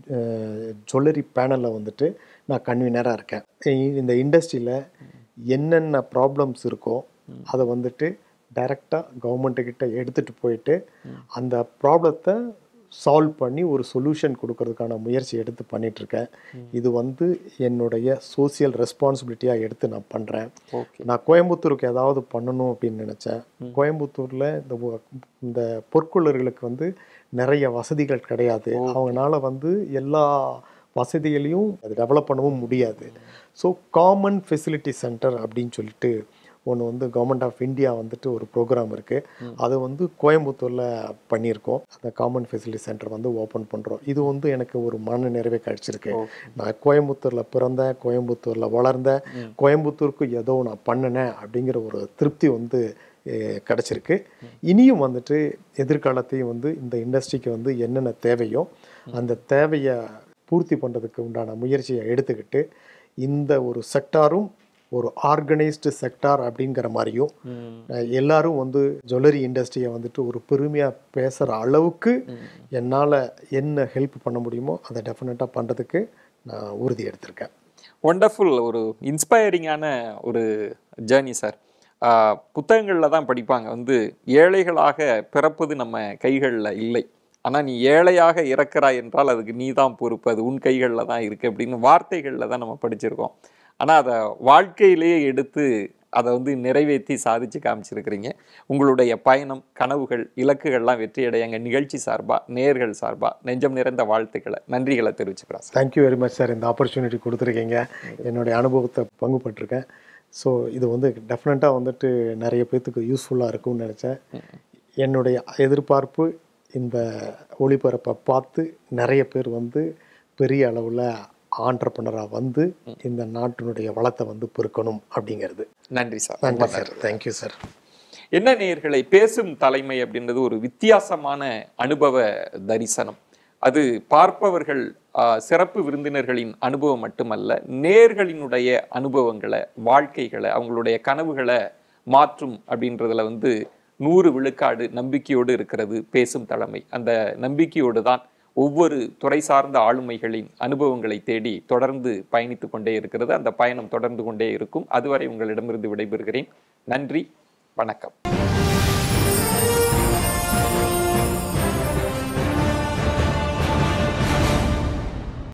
ஜுவல்லரி பேனலில் வந்துட்டு நான் கன்வீனராக இருக்கேன் இ- இந்த இண்டஸ்ட்ரியில் என்னென்ன ப்ராப்ளம்ஸ் இருக்கோ அதை வந்துட்டு டைரெக்டாக கவர்மெண்ட்டுக்கிட்ட எடுத்துகிட்டு போயிட்டு அந்த ப்ராப்ளத்தை சால்வ் பண்ணி ஒரு சொல்யூஷன் கொடுக்கறதுக்கான முயற்சி எடுத்து பண்ணிட்டு இருக்கேன் இது வந்து என்னுடைய சோசியல் ரெஸ்பான்சிபிலிட்டியாக எடுத்து நான் பண்ணுறேன் ஓகே நான் கோயம்புத்தூருக்கு ஏதாவது பண்ணணும் அப்படின்னு நினச்சேன் கோயம்புத்தூரில் இந்த ஒ- இந்த பொற்கொள்ளர்களுக்கு வந்து நிறைய வசதிகள் கிடையாது அவங்களால வந்து எல்லா வசதிகளையும் அது டெவலப் பண்ணவும் முடியாது ஸோ காமன் ஃபெசிலிட்டி சென்டர் அப்படின்னு சொல்லிட்டு ஒன்று வந்து கவர்மெண்ட் ஆஃப் இந்தியா வந்துட்டு ஒரு ப்ரோக்ராம் இருக்குது அது வந்து கோயம்புத்தூரில் பண்ணியிருக்கோம் அந்த காமன் ஃபெசிலிட்டி சென்டர் வந்து ஓப்பன் பண்ணுறோம் இது வந்து எனக்கு ஒரு மன நிறைவே கிடைச்சிருக்கு நான் கோயம்புத்தூரில் பிறந்தேன் கோயம்புத்தூரில் வளர்ந்தேன் கோயம்புத்தூருக்கு ஏதோ நான் பண்ணினேன் அப்படிங்கிற ஒரு திருப்தி வந்து அஹ், கிடைச்சிருக்கு இனியும் வந்துட்டு எதிர்காலத்தையும் வந்து இந்த இண்டஸ்ட்ரிக்கு வந்து என்னென்ன தேவையோ அந்த தேவையை பூர்த்தி பண்ணுறதுக்கு உண்டான முயற்சியை எடுத்துக்கிட்டு இந்த ஒரு செக்டாரும் ஒரு ஆர்கனைஸ்டு செக்டார் அப்படிங்கிற மாதிரியும் அஹ், எல்லாரும் வந்து ஜுவல்லரி இண்டஸ்ட்ரியை வந்துட்டு ஒரு பெருமையாக பேசுகிற அளவுக்கு என்னால் என்ன ஹெல்ப் பண்ண முடியுமோ அதை டெஃபினட்டாக பண்ணுறதுக்கு நான் உறுதி எடுத்திருக்கேன் ஒண்டர்ஃபுல் ஒரு இன்ஸ்பைரிங்கான ஒரு ஜேர்னி சார் புத்தகங்களில் தான் படிப்பாங்க வந்து ஏழைகளாக பிறப்பது நம்ம கைகளில் இல்லை ஆனால் நீ ஏழையாக இறக்குறாய் என்றால் அதுக்கு நீ தான் பொறுப்பு அது உன் கைகளில் தான் இருக்குது அப்படின்னு வார்த்தைகளில் தான் நம்ம படிச்சிருக்கோம் ஆனால் அதை வாழ்க்கையிலேயே எடுத்து அதை வந்து நிறைவேற்றி சாதிச்சு காமிச்சிருக்கிறீங்க உங்களுடைய பயணம் கனவுகள் இலக்குகள்லாம் வெற்றியடைய எங்கள் நிகழ்ச்சி சார்பாக நேர்கள் சார்பாக நெஞ்சம் நிறைந்த வாழ்த்துக்களை நன்றிகளை தெரிவிச்சுக்கிறோம் sir thank you very much sir இந்த ஆப்பர்ச்சுனிட்டி கொடுத்துருக்கீங்க என்னுடைய அனுபவத்தை பங்கு பட்டிருக்கேன் ஸோ இது வந்து டெஃபினட்டாக வந்துட்டு நிறைய பேர்த்துக்கு யூஸ்ஃபுல்லாக இருக்கும்னு நினச்சேன் என்னுடைய எதிர்பார்ப்பு இந்த ஒளிபரப்பை பார்த்து நிறைய பேர் வந்து பெரிய அளவில் ஆண்டர்பனராக வந்து இந்த நாட்டினுடைய வளத்தை வந்து பெருக்கணும் அப்படிங்கிறது நன்றி சார் நன்றி சார் தேங்க்யூ சார் என்ன நேயர்களை பேசும் தலைமை அப்படின்றது ஒரு வித்தியாசமான அனுபவ தரிசனம் அது பார்ப்பவர்கள் ஆ, சிறப்பு விருந்தினர்களின் அனுபவம் மட்டுமல்ல நேர்களினுடைய அனுபவங்களை வாழ்க்கைகளை அவங்களுடைய கனவுகளை மாற்றும் அப்படின்றதுல வந்து நூறு விழுக்காடு நம்பிக்கையோடு இருக்கிறது பேசும் தலைமை அந்த நம்பிக்கையோடு தான் ஒவ்வொரு துறை சார்ந்த ஆளுமைகளின் அனுபவங்களை தேடி தொடர்ந்து பயணித்து கொண்டே இருக்கிறது அந்த பயணம் தொடர்ந்து கொண்டே இருக்கும் அதுவரை உங்களிடமிருந்து விடைபெறுகிறேன் நன்றி வணக்கம்